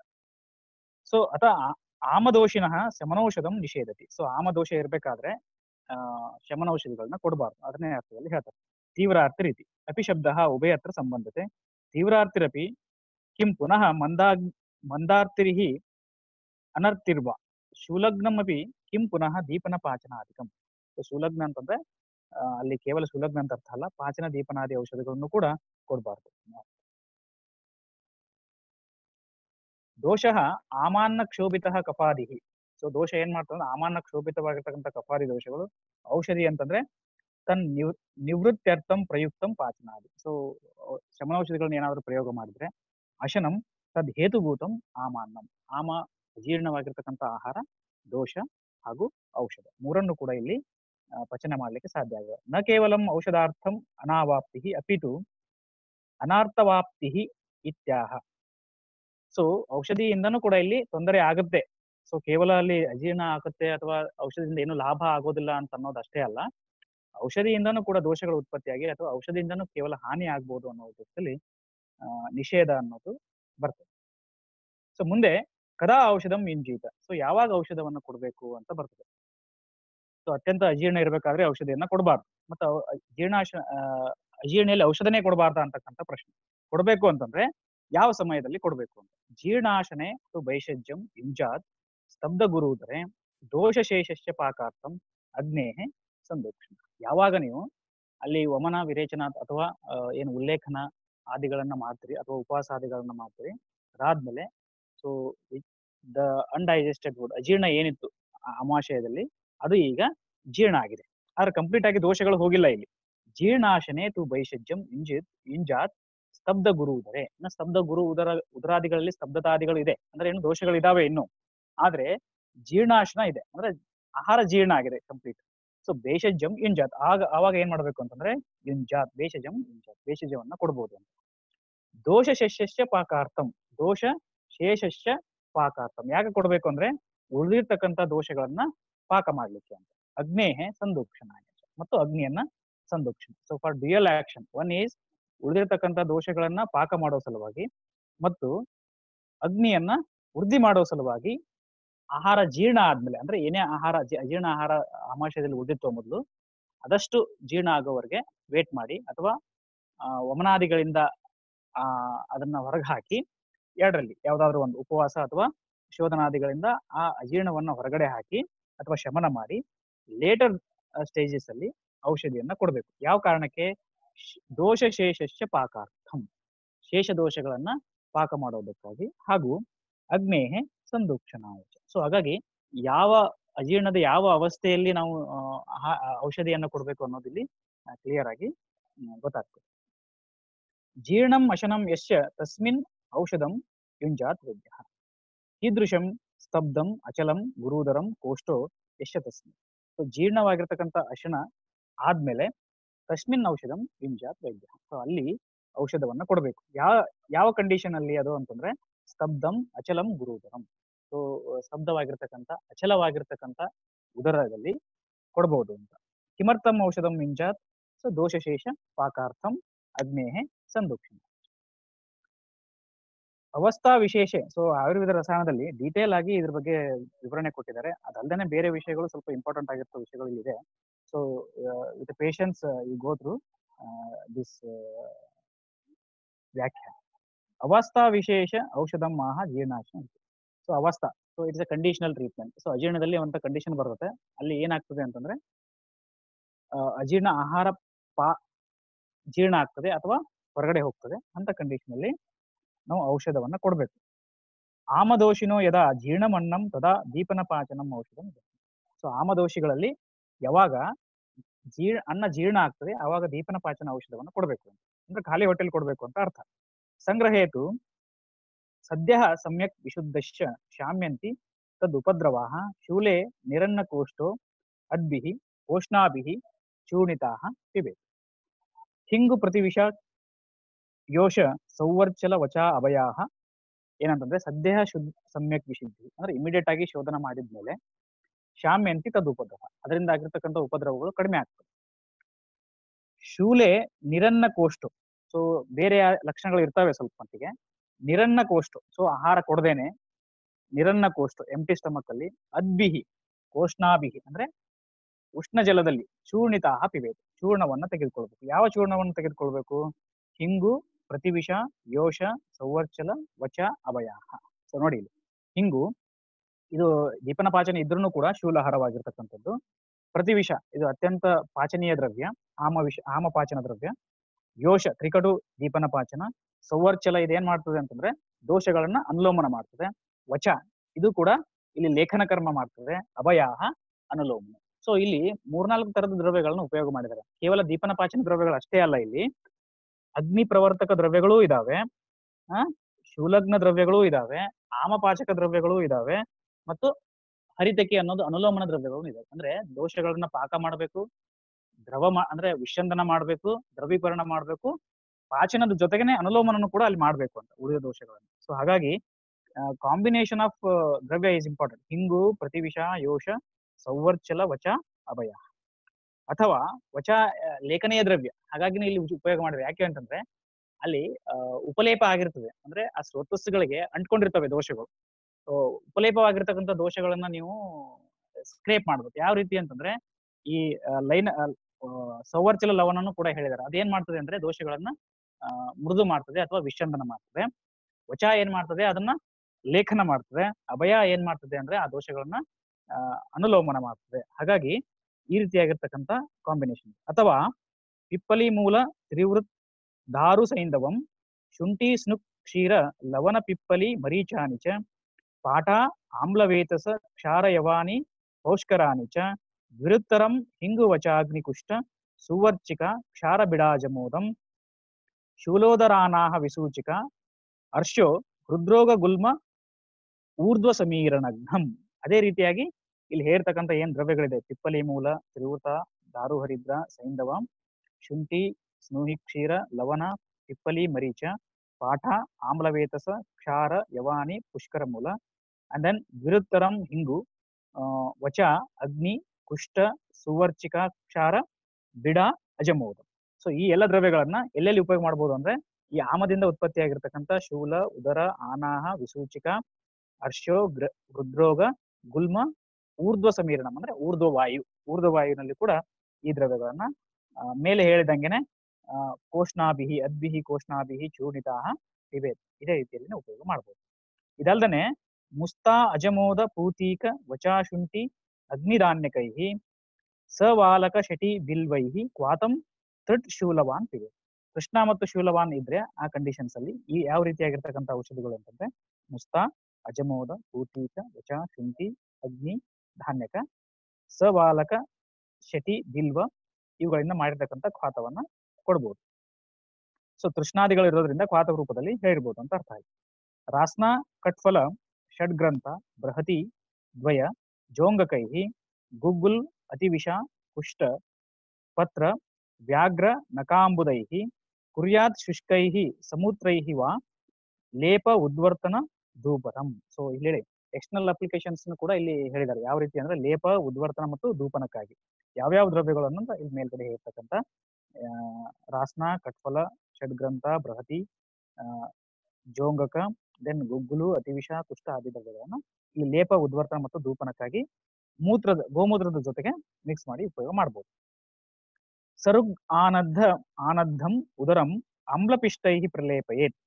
ಸೊ ಅಥ ಆ- ಆಮದೋಷಿನಃ ಶಮನೌಷಧಂ ನಿಷೇಧತಿ ಸೊ ಆಮದೋಷ ಇರ್ಬೇಕಾದ್ರೆ ಆ ಶಮನೌಷಧಿಗಳನ್ನ ಕೊಡಬಾರ್ದು ಅದನ್ನೇ ಅರ್ಥದಲ್ಲಿ ಹೇಳ್ತಾರೆ ತೀವ್ರಾರ್ಥ ರೀತಿ ಅಪಿ ಶಬ್ದ ಉಭಯತ್ರ ಸಂಬಂಧತೆ ತೀವ್ರಾರ್ತಿರಪಿ ಕಿಂ ಪುನಃ ಮಂದಾ ಮಂದಾರ್ತಿರಿಹಿ ಅನರ್ತಿರ್ವ ಶೂಲಗ್ನಮಪಿ ಕಿಂ ಪುನಃ ದೀಪನ ಪಾಚನಾಧಿಕಂ So, ಸುಲಗ್ನ ಅಂತಂದ್ರೆ ಆ, ಅಲ್ಲಿ ಕೇವಲ ಸುಲಗ್ನ ಅಂತ ಅರ್ಥ ಅಲ್ಲ ಪಾಚನ ದೀಪನಾದಿ ಔಷಧಿಗಳನ್ನು ಕೂಡ ಕೊಡಬಾರ್ದು ದೋಷಃ ಆಮಾನ್ನ ಕ್ಷೋಭಿತ ಕಪಾದಿ ಸೊ ದೋಷ ಏನ್ ಮಾಡ್ತಂದ್ರೆ ಆಮಾನ್ನ ಕ್ಷೋಭಿತವಾಗಿರ್ತಕ್ಕಂಥ ಕಪಾದಿ ದೋಷಗಳು ಔಷಧಿ ಅಂತಂದ್ರೆ ತನ್ ನಿವ್ ನಿವೃತ್ತ್ಯರ್ಥಂ ಪ್ರಯುಕ್ತಂ ಪಾಚನಾದಿ ಸೊ ಶಮನೌಷಧಿಗಳನ್ನ ಏನಾದ್ರು ಪ್ರಯೋಗ ಮಾಡಿದ್ರೆ ಅಶನಂ ತದ್ ಹೇತುಭೂತಂ ಆಮಾನ್ನಂ ಆಮ ಅಜೀರ್ಣವಾಗಿರ್ತಕ್ಕಂಥ ಆಹಾರ ದೋಷ ಹಾಗೂ ಔಷಧ ಮೂರನ್ನು ಕೂಡ ಇಲ್ಲಿ ಆ, ಪಚನ ಮಾಡ್ಲಿಕ್ಕೆ ಸಾಧ್ಯ ಆಗಿದೆ ನ ಕೇವಲಂ ಔಷಧಾರ್ಥಂ ಅನಾವಾಪ್ತಿ ಅಪಿತು ಅನಾರ್ಥವಾಪ್ತಿ ಇತ್ಯಾಹ ಸೊ ಔಷಧಿಯಿಂದನೂ ಕೂಡ ಇಲ್ಲಿ ತೊಂದರೆ ಆಗುತ್ತೆ ಸೊ ಕೇವಲ ಅಲ್ಲಿ ಅಜೀರ್ಣ ಆಗುತ್ತೆ ಅಥವಾ ಔಷಧಿಯಿಂದ ಏನು ಲಾಭ ಆಗೋದಿಲ್ಲ ಅಂತ ಅನ್ನೋದು ಅಷ್ಟೇ ಅಲ್ಲ ಔಷಧಿಯಿಂದನೂ ಕೂಡ ದೋಷಗಳು ಉತ್ಪತ್ತಿಯಾಗಿ ಅಥವಾ ಔಷಧಿಯಿಂದನೂ ಕೇವಲ ಹಾನಿ ಆಗ್ಬೋದು ಅನ್ನೋ ಉದ್ದೇಶದಲ್ಲಿ ಆ, ನಿಷೇಧ ಅನ್ನೋದು ಬರ್ತದೆ ಸೊ ಮುಂದೆ ಕದಾ ಔಷಧಂ ಇಂಜೀತ ಸೊ ಯಾವಾಗ ಔಷಧವನ್ನು ಕೊಡಬೇಕು ಅಂತ ಬರ್ತದೆ ಸೊ ಅತ್ಯಂತ ಅಜೀರ್ಣ ಇರಬೇಕಾದ್ರೆ ಔಷಧಿಯನ್ನ ಕೊಡಬಾರ್ದು ಮತ್ತು ಅವ್- ಜೀರ್ಣಾಶ ಆ, ಅಜೀರ್ಣೆಯಲ್ಲಿ ಔಷಧನೇ ಕೊಡಬಾರ್ದ ಅಂತಕ್ಕಂಥ ಪ್ರಶ್ನೆ ಕೊಡಬೇಕು ಅಂತಂದ್ರೆ ಯಾವ ಸಮಯದಲ್ಲಿ ಕೊಡಬೇಕು ಅಂತ ಜೀರ್ಣಾಶನೆ ಮತ್ತು ಭೈಷಜ್ಯಂ ಯುಂಜಾತ್ ಸ್ತಬ್ಧ ಗುರುದರೆ ದೋಷಶೇಷಸ್ಯ ಪಾಕಾರ್ಥಂ ಅಗ್ನೇಹೆ ಸಂದೋಕ್ಷಣ ಯಾವಾಗ ನೀವು ಅಲ್ಲಿ ವಮನ ವಿರೇಚನ ಅಥವಾ ಆ, ಏನು ಉಲ್ಲೇಖನ ಆದಿಗಳನ್ನ ಮಾಡ್ತೀರಿ ಅಥವಾ ಉಪವಾಸಾದಿಗಳನ್ನ ಮಾಡ್ತೀರಿ ಅದಾದ್ಮೇಲೆ ಸೊ ದ ಅನ್ಡೈಜೆಸ್ಟೆಡ್ ಫುಡ್ ಅಜೀರ್ಣ ಏನಿತ್ತು ಆ ಅಮಾಶಯದಲ್ಲಿ ಅದು ಈಗ ಜೀರ್ಣ ಆಗಿದೆ ಆದ್ರೆ ಕಂಪ್ಲೀಟ್ ಆಗಿ ದೋಷಗಳು ಹೋಗಿಲ್ಲ ಇಲ್ಲಿ ಜೀರ್ಣಾಶನೆ ತು ಭೈಷಜ್ಯಂ ಇಂಜಿತ್ ಇಂಜಾತ್ ಸ್ತಬ್ಧ ಗುರು ಉದರೆ ಇನ್ನು ಸ್ತಬ್ಧ ಗುರು ಉದರ ಉದರಾದಿಗಳಲ್ಲಿ ಸ್ತಬ್ಧತಾದಿಗಳು ಇದೆ ಅಂದ್ರೆ ಏನು ದೋಷಗಳು ಇದಾವೆ ಇನ್ನು ಆದ್ರೆ ಜೀರ್ಣಾಶನ ಇದೆ ಅಂದ್ರೆ ಆಹಾರ ಜೀರ್ಣ ಆಗಿದೆ ಕಂಪ್ಲೀಟ್ ಸೊ ಬೇಷಜಂ ಇಂಜಾತ್ ಆಗ ಆವಾಗ ಏನ್ ಮಾಡ್ಬೇಕು ಅಂತಂದ್ರೆ ಯುಂಜಾತ್ ಬೇಷಜಂ ಇಂಜಾತ್ ಬೇಷಜವನ್ನ ಕೊಡ್ಬೋದು ಅಂತ ದೋಷ ಶಸ್ಯಸ್ಯ ಪಾಕಾರ್ಥಂ ದೋಷ ಶೇಷಸ್ಯ ಪಾಕಾರ್ಥಂ ಯಾಕೆ ಕೊಡ್ಬೇಕು ಅಂದ್ರೆ ಉಳಿದಿರ್ತಕ್ಕಂಥ ದೋಷಗಳನ್ನ ಪಾಕ ಮಾಡ್ಲಿಕ್ಕೆ ಅಂತ ಅಗ್ನೇಹೆ ಸಂದೋಕ್ಷಣ ಮತ್ತು ಅಗ್ನಿಯನ್ನ ಸಂದೋಕ್ಷಣ so for dual action one is ಉಳಿದಿರ್ತಕ್ಕಂಥ ದೋಷಗಳನ್ನ ಪಾಕ ಮಾಡೋ ಸಲುವಾಗಿ ಮತ್ತು ಅಗ್ನಿಯನ್ನ ವೃದ್ಧಿ ಮಾಡೋ ಸಲುವಾಗಿ ಆಹಾರ ಜೀರ್ಣ ಆದ್ಮೇಲೆ ಅಂದ್ರೆ ಏನೇ ಆಹಾರ ಜಿ- ಅಜೀರ್ಣ ಆಹಾರ ಆಮಾಶಯದಲ್ಲಿ ಉಳಿದಿತ್ತು ಮೊದಲು ಅದಷ್ಟು ಜೀರ್ಣ ಆಗೋವರೆಗೆ ವೇಟ್ ಮಾಡಿ ಅಥವಾ ಆ, ವಮನಾದಿಗಳಿಂದ ಆ ಅದನ್ನ ಹೊರಗೆ ಹಾಕಿ ಎರಡರಲ್ಲಿ ಯಾವ್ದಾದ್ರು ಒಂದು ಉಪವಾಸ ಅಥವಾ ಶೋಧನಾದಿಗಳಿಂದ ಆ ಅಜೀರ್ಣವನ್ನ ಹೊರಗಡೆ ಹಾಕಿ ಅಥವಾ ಶಮನ ಮಾಡಿ ಲೇಟರ್ ಸ್ಟೇಜಸ್ ಅಲ್ಲಿ ಔಷಧಿಯನ್ನ ಕೊಡಬೇಕು ಯಾವ ಕಾರಣಕ್ಕೆ ಶ್- ದೋಷ ಶೇಷಸ್ಯ ಪಾಕಾರ್ಥಂ ಶೇಷ ದೋಷಗಳನ್ನ ಪಾಕ ಮಾಡೋದಕ್ಕಾಗಿ ಹಾಗೂ ಅಗ್ನೇಹೆ ಸಂದೂಕ್ಷಣಾಯ ಸೊ ಹಾಗಾಗಿ ಯಾವ ಅಜೀರ್ಣದ ಯಾವ ಅವಸ್ಥೆಯಲ್ಲಿ ನಾವು ಆ, ಆಹಾ- ಆ ಔಷಧಿಯನ್ನ ಕೊಡಬೇಕು ಅನ್ನೋದಿಲ್ಲಿ ಕ್ಲಿಯರ್ ಆಗಿ ಹ್ಮ್, ಗೊತ್ತಾಗ್ತದೆ ಜೀರ್ಣಂ ಅಶನಂ ಯಶ್ಚ ತಸ್ಮಿನ್ ಔಷಧಂ ಯುಂಜಾತ್ ವೈದ್ಯ ಕೀದೃಶಂ ಸ್ತಬ್ಧಂ ಅಚಲಂ ಗುರುದರಂ ಕೋಷ್ಟೋ ಯಶ್ಚ ತಸ್ಮಿನ್ ಸೊ ಜೀರ್ಣವಾಗಿರ್ತಕ್ಕಂಥ ಅಶನ ಆದ್ಮೇಲೆ ತಸ್ಮಿನ್ ಔಷಧಂ ಯುಂಜಾತ್ ವೈದ್ಯ ಸೊ ಅಲ್ಲಿ ಔಷಧವನ್ನ ಕೊಡಬೇಕು ಯಾವ ಯಾವ ಕಂಡೀಷನ್ ಅಲ್ಲಿ ಅದು ಅಂತಂದ್ರೆ ಸ್ತಬ್ಧಂ ಅಚಲಂ ಗುರುದರಂ ಸೊ ಸ್ತಬ್ಧವಾಗಿರ್ತಕ್ಕಂಥ ಅಚಲವಾಗಿರ್ತಕ್ಕಂಥ ಉದರದಲ್ಲಿ ಕೊಡಬಹುದು ಅಂತ ಕಿಮರ್ಥಂ ಔಷಧಂ ಯುಂಜಾತ್ ಸೊ ದೋಷಶೇಷ ಪಾಕಾರ್ಥಂ ಅಗ್ನೇಹೆ ಸಂದೋಕ್ಷಣ ಅವಸ್ಥಾ ವಿಶೇಷ ಸೊ ಆಯುರ್ವೇದ ರಸಾಯನದಲ್ಲಿ ಡೀಟೇಲ್ ಆಗಿ ಇದ್ರ ಬಗ್ಗೆ ವಿವರಣೆ ಕೊಟ್ಟಿದ್ದಾರೆ ಅದಲ್ಲದೆ ಬೇರೆ ವಿಷಯಗಳು ಸ್ವಲ್ಪ ಇಂಪಾರ್ಟೆಂಟ್ ಆಗಿರೋ ವಿಷಯಗಳು ಇದೆ so with patience you go through this ವ್ಯಾಖ್ಯಾನ ಅವಸ್ಥಾ ವಿಶೇಷ ಔಷಧಂ ಮಾಹ ಜೀರ್ಣಾಶನ ಸೊ ಅವಸ್ಥಾ so it's a conditional treatment so ಅಜೀರ್ಣದಲ್ಲಿ ಅಂತ ಕಂಡೀಷನ್ ಬರುತ್ತೆ ಅಲ್ಲಿ ಏನಾಗ್ತದೆ ಅಂತಂದ್ರೆ ಆ, ಅಜೀರ್ಣ ಆಹಾರ ಪಾ ಜೀರ್ಣ ಆಗ್ತದೆ ಅಥವಾ ಹೊರಗಡೆ ಹೋಗ್ತದೆ ಅಂತ ಕಂಡೀಷನ್ ಅಲ್ಲಿ ನಾವು ಔಷಧವನ್ನ ಕೊಡಬೇಕು ಆಮದೋಷಿನೋ ಯದಾ ಜೀರ್ಣಮನ್ನಂ ತದಾ ದೀಪನ ಪಾಚನಂ ಔಷಧಂ ಸೊ ಆಮದೋಷಿಗಳಲ್ಲಿ ಯಾವಾಗ ಜೀರ್ ಅನ್ನ ಜೀರ್ಣ ಆಗ್ತದೆ ಆವಾಗ ದೀಪನ ಪಾಚನ ಔಷಧವನ್ನು ಕೊಡಬೇಕು ಅಂದ್ರೆ ಖಾಲಿ ಹೊಟ್ಟೆಲ್ ಕೊಡಬೇಕು ಅಂತ ಅರ್ಥ ಸಂಗ್ರಹೇತು ಸದ್ಯ ಸಮ್ಯಕ್ ವಿಶುದ್ಧಶ್ಚ ಶಾಮ್ಯಂತಿ ತದ್ ಉಪದ್ರವಾಹ ಶೂಲೆ ನಿರನ್ನಕೋಷ್ಟೋ ಅದ್ಭಿಃ ಕೋಷ್ಣಾಭಿಃ ಚೂರ್ಣಿತಾಃ ಪಿಬೇತ್ ಹಿಂಗು ಪ್ರತಿವಿಷ ಯೋಷ ಸೌವರ್ಚಲ ವಚ ಅಭಯಾಹ ಏನಂತಂದ್ರೆ ಸದ್ಯ ಶುದ್ಧ ಸಮ್ಯಕ್ ವಿಶುದ್ಧಿ ಅಂದ್ರೆ ಇಮಿಡಿಯೇಟ್ ಆಗಿ ಶೋಧನ ಮಾಡಿದ್ಮೇಲೆ ಶಾಮ್ಯಂತಿ ತದ್ ಉಪದ್ರವ ಅದರಿಂದ ಆಗಿರ್ತಕ್ಕಂಥ ಉಪದ್ರವಗಳು ಕಡಿಮೆ ಆಗ್ತವೆ ಶೂಲೆ ನಿರನ್ನ ಕೋಷ್ಟು ಸೊ ಬೇರೆ ಲಕ್ಷಣಗಳು ಇರ್ತವೆ ಸ್ವಲ್ಪ ಮಟ್ಟಿಗೆ ನಿರನ್ನ ಕೋಷ್ಟು ಸೊ ಆಹಾರ ಕೊಡದೇನೆ ನಿರನ್ನ ಕೋಷ್ಟು ಎಂಟಿ ಸ್ಟಮಕ್ ಅಲ್ಲಿ ಅದ್ಬಿಹಿ ಕೋಷ್ಣಾಭಿಹಿ ಅಂದ್ರೆ ಉಷ್ಣ ಜಲದಲ್ಲಿ ಚೂರ್ಣಿತ ಪಿಬೇಕು ಚೂರ್ಣವನ್ನ ತೆಗೆದುಕೊಳ್ಬೇಕು ಯಾವ ಚೂರ್ಣವನ್ನು ತೆಗೆದುಕೊಳ್ಬೇಕು ಹಿಂಗು ಪ್ರತಿವಿಷ ಯೋಷ ಸೌವರ್ಚಲ ವಚ ಅಭಯ ಸೊ ನೋಡಿ ಇಲ್ಲಿ ಹಿಂಗು ಇದು ದೀಪನ ಪಾಚನ ಇದ್ರೂ ಕೂಡ ಶೂಲಹಾರವಾಗಿರ್ತಕ್ಕಂಥದ್ದು ಪ್ರತಿವಿಷ ಇದು ಅತ್ಯಂತ ಪಾಚನೀಯ ದ್ರವ್ಯ ಆಮ ವಿಷ ಆಮ ಪಾಚನ ದ್ರವ್ಯ ಯೋಷ ತ್ರಿಕಟು ದೀಪನ ಪಾಚನ ಸೌವರ್ಚಲ ಇದೇನ್ ಮಾಡ್ತದೆ ಅಂತಂದ್ರೆ ದೋಷಗಳನ್ನ ಅನುಲೋಮನ ಮಾಡ್ತದೆ ವಚ ಇದು ಕೂಡ ಇಲ್ಲಿ ಲೇಖನ ಕರ್ಮ ಮಾಡ್ತದೆ ಅಭಯಾಹ ಅನುಲೋಮನ ಸೊ ಇಲ್ಲಿ ಮೂರ್ನಾಲ್ಕು ತರದ ದ್ರವ್ಯಗಳನ್ನ ಉಪಯೋಗ ಮಾಡಿದ್ದಾರೆ ಕೇವಲ ದೀಪನ ಪಾಚನ ದ್ರವ್ಯಗಳು ಅಷ್ಟೇ ಅಲ್ಲ ಇಲ್ಲಿ ಅಗ್ನಿ ಪ್ರವರ್ತಕ ದ್ರವ್ಯಗಳೂ ಇದಾವೆ ಆ ಶೂಲಗ್ನ ದ್ರವ್ಯಗಳೂ ಇದಾವೆ ಆಮಪಾಚಕ ದ್ರವ್ಯಗಳೂ ಇದಾವೆ ಮತ್ತು ಹರಿತಕಿ ಅನ್ನೋದು ಅನುಲೋಮನ ದ್ರವ್ಯಗಳು ಇದಾವೆ ಅಂದ್ರೆ ದೋಷಗಳನ್ನ ಪಾಕ ಮಾಡಬೇಕು ದ್ರವ ಮಾ ಅಂದ್ರೆ ವಿಷಂದನ ಮಾಡಬೇಕು ದ್ರವೀಕರಣ ಮಾಡಬೇಕು ಪಾಚನದ ಜೊತೆಗೇನೆ ಅನುಲೋಮನನು ಕೂಡ ಅಲ್ಲಿ ಮಾಡ್ಬೇಕು ಅಂತ ಉಳಿದ ದೋಷಗಳನ್ನು ಸೊ ಹಾಗಾಗಿ ಕಾಂಬಿನೇಷನ್ ಆಫ್ ದ್ರವ್ಯ ಇಸ್ ಇಂಪಾರ್ಟೆಂಟ್ ಹಿಂಗು ಪ್ರತಿವಿಷ ಯೋಷ ಸೌವರ್ಚಲ ವಚ ಅಭಯ ಅಥವಾ ವಚ ಆ, ಲೇಖನೀಯ ದ್ರವ್ಯ ಹಾಗಾಗಿ ಇಲ್ಲಿ ಉಜ್- ಉಪಯೋಗ ಮಾಡಿದ್ರೆ ಯಾಕೆ ಅಂತಂದ್ರೆ ಅಲ್ಲಿ ಆ, ಉಪಲೇಪ ಆಗಿರ್ತದೆ ಅಂದ್ರೆ ಆ ಸ್ರೋತಸ್ಸುಗಳಿಗೆ ಅಂಟ್ಕೊಂಡಿರ್ತವೆ ದೋಷಗಳು ಸೊ ಉಪಲೇಪವಾಗಿರ್ತಕ್ಕಂಥ ದೋಷಗಳನ್ನ ನೀವು ಸ್ಕ್ರೇಪ್ ಮಾಡ್ಬೇಕು ಯಾವ ರೀತಿ ಅಂತಂದ್ರೆ ಈ ಲೈನ್ ಸೌವರ್ಚಲ ಲವಣನು ಕೂಡ ಹೇಳಿದ್ದಾರೆ ಅದೇನ್ ಮಾಡ್ತದೆ ಅಂದ್ರೆ ದೋಷಗಳನ್ನ ಆ, ಮೃದು ಮಾಡ್ತದೆ ಅಥವಾ ವಿಷಂದನ ಮಾಡ್ತದೆ ವಚ ಏನ್ ಮಾಡ್ತದೆ ಅದನ್ನ ಲೇಖನ ಮಾಡ್ತದೆ ಅಭಯ ಏನ್ ಮಾಡ್ತದೆ ಅಂದ್ರೆ ಆ ದೋಷಗಳನ್ನ ಆ, ಅನುಲೋಮನ ಮಾಡ್ತದೆ ಹಾಗಾಗಿ ಈ ರೀತಿಯಾಗಿರ್ತಕ್ಕಂಥ ಕಾಂಬಿನೇಷನ್ ಅಥವಾ ಪಿಪ್ಪಲಿ ಮೂಲ ತ್ರಿವೃತ್ ದಾರು ಸೈಂಧವಂ ಶುಂಠಿ ಸ್ನುಕ್ ಕ್ಷೀರ ಲವಣ ಪಿಪ್ಪಲಿ ಮರೀಚಾನಿ ಚ ಪಾಠ ಆಮ್ಲವೇತಸ ಕ್ಷಾರಯವಾನಿ ಪೌಷ್ಕರಾನಿ ಚ ವಿರುತ್ತರಂ ಹಿಂಗುವಚಾಗ್ನಿಕುಷ್ಟ ಸುವರ್ಚಿಕ ಕ್ಷಾರ ಬಿಡಾಜಮೋದಂ ಶೂಲೋದರಾನಾಹ ವಿಸೂಚಿಕ ಹರ್ಷೋ ಹೃದ್ರೋಗ ಗುಲ್ಮ ಊರ್ಧ್ವ ಸಮೀರಣಘ್ನಂ ಅದೇ ರೀತಿಯಾಗಿ ಇಲ್ಲಿ ಹೇಳ್ತಕ್ಕಂಥ ಏನ್ ದ್ರವ್ಯಗಳಿದೆ ಪಿಪ್ಪಲಿ ಮೂಲ ತ್ರಿವೃತ ದಾರು ಹರಿದ್ರ ಸೈಂಧವ ಶುಂಠಿ ಸ್ನೂಹಿ ಕ್ಷೀರ ಲವಣ ಪಿಪ್ಪಲಿ ಮರೀಚ ಪಾಠ ಆಮ್ಲವೇತಸ ಕ್ಷಾರ ಯವಾನಿ ಪುಷ್ಕರ ಮೂಲ ಅಂಡ್ ದೆನ್ ವಿರುತ್ತರಂ ಹಿಂಗು ಆ, ವಚ ಅಗ್ನಿ ಕುಷ್ಟ ಸುವರ್ಚಿಕ ಕ್ಷಾರ ಬಿಡ ಅಜಮೋದ ಸೊ ಈ ಎಲ್ಲ ದ್ರವ್ಯಗಳನ್ನ ಎಲ್ಲೆಲ್ಲಿ ಉಪಯೋಗ ಮಾಡಬಹುದು ಅಂದ್ರೆ ಈ ಆಮದಿಂದ ಉತ್ಪತ್ತಿಯಾಗಿರ್ತಕ್ಕಂಥ ಶೂಲ ಉದರ ಆನಾಹ ವಿಸೂಚಿಕ ಹರ್ಷೋ ಗ್ರ ಹೃದ್ರೋಗ ಗುಲ್ಮ ಊರ್ಧ್ವ ಸಮೀರಣಂ ಅಂದ್ರೆ ಊರ್ಧ್ವ ವಾಯು ಊರ್ಧ್ವ ವಾಯುವಿನಲ್ಲಿ ಕೂಡ ಈ ದ್ರವ್ಯಗಳನ್ನ ಆ, ಮೇಲೆ ಹೇಳಿದಂಗೆನೆ ಆ, ಕೋಷ್ಣಾಭಿಹಿ ಅದ್ಭಿಹಿ ಕೋಷ್ಣಾಭಿಹಿ ಚೂರ್ಣಿತಾಹ ಇವೆ ಇದೇ ರೀತಿಯಲ್ಲಿ ಉಪಯೋಗ ಮಾಡಬಹುದು ಇದಲ್ದನೆ ಮುಸ್ತಾ ಅಜಮೋದ ಪೂತೀಕ ವಚಾಶುಂಠಿ ಅಗ್ನಿಧಾನ್ಯಕೈಹಿ ಸವಾಲಕ ಶಟಿ ಬಿಲ್ವೈಹಿ ಕ್ವಾತಂ ತೃಟ್ ಶೂಲವಾನ್ ಇವೆ ಕೃಷ್ಣ ಮತ್ತು ಶೂಲವಾನ್ ಇದ್ರೆ ಆ ಕಂಡೀಷನ್ಸ್ ಅಲ್ಲಿ ಈ ಯಾವ ರೀತಿಯಾಗಿರ್ತಕ್ಕಂಥ ಔಷಧಿಗಳು ಅಂತಂದ್ರೆ ಮುಸ್ತಾ ಅಜಮೋದ ಪೂತೀಕ ವಚ ಶುಂಠಿ ಅಗ್ನಿ ಧಾನ್ಯಕ ಸವಾಲಕ ಶಟಿ ಬಿಲ್ವ ಇವುಗಳಿಂದ ಮಾಡಿರ್ತಕ್ಕಂಥ ಖ್ವಾತವನ್ನ ಕೊಡ್ಬೋದು ಸೊ ತೃಷ್ಣಾದಿಗಳು ಇರೋದ್ರಿಂದ ಖ್ವಾತ ರೂಪದಲ್ಲಿ ಹೇಳಿರ್ಬೋದು ಅಂತ ಅರ್ಥ ಆಯ್ತು ರಾಸ್ನ ಕಟ್ಫಲ ಷಡ್ಗ್ರಂಥ ಬೃಹತಿ ದ್ವಯ ಜೋಂಗಕೈಹಿ ಗುಗ್ಗುಲ್ ಅತಿವಿಷ ಕುಷ್ಟ ಪತ್ರ ವ್ಯಾಘ್ರ ನಕಾಂಬುದೈಹಿ ಕುರ್ಯಾತ್ ಶುಷ್ಕೈಹಿ ಸಮೂತ್ರೈಹಿ ವಾ ಲೇಪ ಉದ್ವರ್ತನ ಧೂಪನಂ ಸೊ ಇಲ್ಲಿ ಹೇಳಿ ಎಕ್ಸ್ಟರ್ನಲ್ ಅಪ್ಲಿಕೇಶನ್ಸ್ ಕೂಡ ಇಲ್ಲಿ ಹೇಳಿದ್ದಾರೆ ಯಾವ ರೀತಿ ಅಂದ್ರೆ ಲೇಪ ಉದ್ವರ್ತನ ಮತ್ತು ಧೂಪನಕ್ಕಾಗಿ ಯಾವ್ಯಾವ ದ್ರವ್ಯಗಳನ್ನು ಅಂತ ಇಲ್ಲಿ ಮೇಲ್ಗಡೆ ಹೇಳ್ತಕ್ಕಂಥ ಆ, ರಾಸ್ನ ಕಟ್ಫಲ ಷಡ್ಗ್ರಂಥ ಬೃಹತಿ ಆ, ಜೋಂಗಕ ದೆನ್ ಗುಗ್ಗುಲು ಅತಿವಿಷ ಕುಷ್ಟ ಆದಿ ದ್ರವ್ಯಗಳನ್ನು ಇಲ್ಲಿ ಲೇಪ ಉದ್ವರ್ತನ ಮತ್ತು ಧೂಪನಕ್ಕಾಗಿ ಮೂತ್ರದ ಗೋಮೂತ್ರದ ಜೊತೆಗೆ ಮಿಕ್ಸ್ ಮಾಡಿ ಉಪಯೋಗ ಮಾಡಬಹುದು ಸರುಗ್ ಆನದ್ಧ ಆನದ್ದಂ ಉದರಂ ಆಮ್ಲಪಿಷ್ಟೈ ಪ್ರಲೇಪಯೇತ್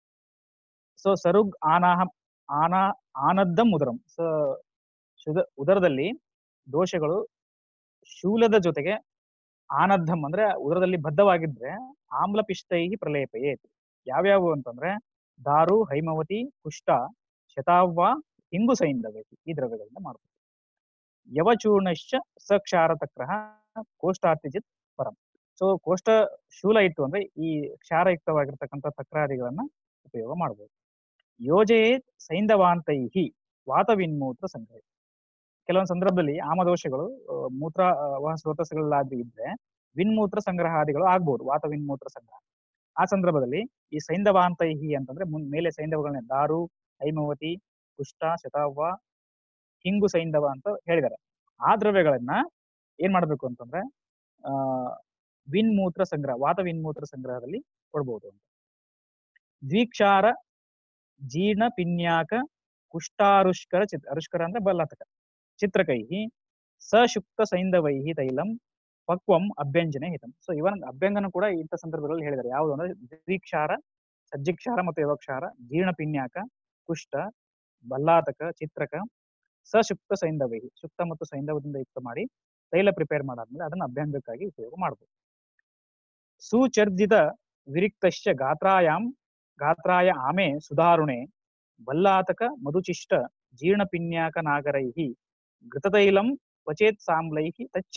ಸೊ ಸರುಗ್ ಆನಾಹ ಆನಾ ಆನದ್ದಂ ಉದರಂ ಸೊ ಶುದ ಉದರದಲ್ಲಿ ದೋಷಗಳು ಶೂಲದ ಜೊತೆಗೆ ಆನದ್ದಂ ಅಂದ್ರೆ ಉದರದಲ್ಲಿ ಬದ್ಧವಾಗಿದ್ರೆ ಆಮ್ಲಪಿಷ್ಟೈ ಪ್ರಲೇಪಯೇತ್ ಯಾವ್ಯಾವು ಅಂತಂದ್ರೆ ದಾರು ಹೈಮವತಿ ಕುಷ್ಟ ಶತಾವ್ವ ಹಿಂಗು ಸೈಂಧವೇತಿ ಈ ದ್ರವ್ಯಗಳಿಂದ ಮಾಡಬಹುದು ಯವಚೂರ್ಣಶ್ಚ ಸಕ್ಷಾರತಕ್ರಃ ಕೋಷ್ಟಾರ್ತಿಜಿತ್ ಪರಂ ಸೊ ಕೋಷ್ಟ ಶೂಲ ಇತ್ತು ಅಂದ್ರೆ ಈ ಕ್ಷಾರಯುಕ್ತವಾಗಿರ್ತಕ್ಕಂಥ ತಕ್ರಾದಿಗಳನ್ನ ಉಪಯೋಗ ಮಾಡಬಹುದು ಯೋಜಯೇ ಸೈಂಧವಾಂತೈಹಿ ವಾತವಿನ್ಮೂತ್ರ ಸಂಗ್ರಹ ಕೆಲವೊಂದು ಸಂದರ್ಭದಲ್ಲಿ ಆಮದೋಷಗಳು ಆ, ಮೂತ್ರ ಆ, ವಹ ಸ್ರೋತಸ್ಸುಗಳಾಗಿ ಇದ್ರೆ ವಿನ್ಮೂತ್ರ ಸಂಗ್ರಹಾದಿಗಳು ಆಗ್ಬಹುದು ವಾತ ವಿನ್ಮೂತ್ರ ಸಂಗ್ರಹ ಆ ಸಂದರ್ಭದಲ್ಲಿ ಈ ಸೈಂಧವಾಂತೈಹಿ ಅಂತಂದ್ರೆ ಮುನ್ ಮೇಲೆ ಸೈಂಧವಗಳನ್ನ ದಾರು ಹೈಮವತಿ ಕುಷ್ಟ ಶತಾವ್ವ ಹಿಂಗು ಸೈಂಧವ ಅಂತ ಹೇಳಿದ್ದಾರೆ ಆ ದ್ರವ್ಯಗಳನ್ನ ಏನ್ ಮಾಡ್ಬೇಕು ಅಂತಂದ್ರೆ ಆ ವಿನ್ಮೂತ್ರ ಸಂಗ್ರಹ ವಾತ ವಿನ್ಮೂತ್ರ ಸಂಗ್ರಹದಲ್ಲಿ ಕೊಡ್ಬೋದು ಅಂತ ದ್ವಿಕ್ಷಾರ ಜೀರ್ಣ ಪಿನ್ಯಾಕ ಕುಷ್ಟಾರುಷ್ಕರ ಚಿತ್ ಅರುಷ್ಕರ ಅಂದ್ರೆ ಬಲ್ಲತಕ ಚಿತ್ರಕೈಹಿ ಸಶುಕ್ತ ಸೈಂಧವೈಹಿ ತೈಲಂ ಪಕ್ವಂ ಅಭ್ಯಂಜನೆ ಹಿತಂ ಸೊ ಇವನ್ ಅಭ್ಯಂಗನ ಕೂಡ ಇಂಥ ಸಂದರ್ಭದಲ್ಲಿ ಹೇಳಿದ್ದಾರೆ ಯಾವುದು ಅಂದ್ರೆ ದ್ವಿಕ್ಷಾರ ಸಜ್ಜಿಕ್ಷಾರ ಮತ್ತು ಯವಕ್ಷಾರ ಜೀರ್ಣ ಪಿನ್ಯಾಕ ಕುಷ್ಟ ಬಲ್ಲಾತಕ ಚಿತ್ರಕ ಸಶುಕ್ತ ಸೈಂಧವೈ ಶುಕ್ತ ಮತ್ತು ಸೈಂಧವದಿಂದ ಯುಕ್ತ ಮಾಡಿ ತೈಲ ಪ್ರಿಪೇರ್ ಮಾಡಾದ್ಮೇಲೆ ಅದನ್ನ ಅಭ್ಯಂಗಕ್ಕಾಗಿ ಉಪಯೋಗ ಮಾಡಬಹುದು ಸುಚರ್ಜಿತ ವಿರಿಕ್ತಶ್ಚ ಗಾತ್ರಾಯಾಮ್ ಗಾತ್ರಾಯ ಆಮೆ ಸುಧಾರುಣೆ ವಲ್ಲಾತಕ ಮಧುಚಿಷ್ಟ ಜೀರ್ಣಪಿನ್ಯಾಕ ನಾಗರೈಹಿ ಘೃತತೈಲಂ ಕ್ವಚೇತ್ ಸಾಮ್ಲೈಹಿ ತಚ್ಚ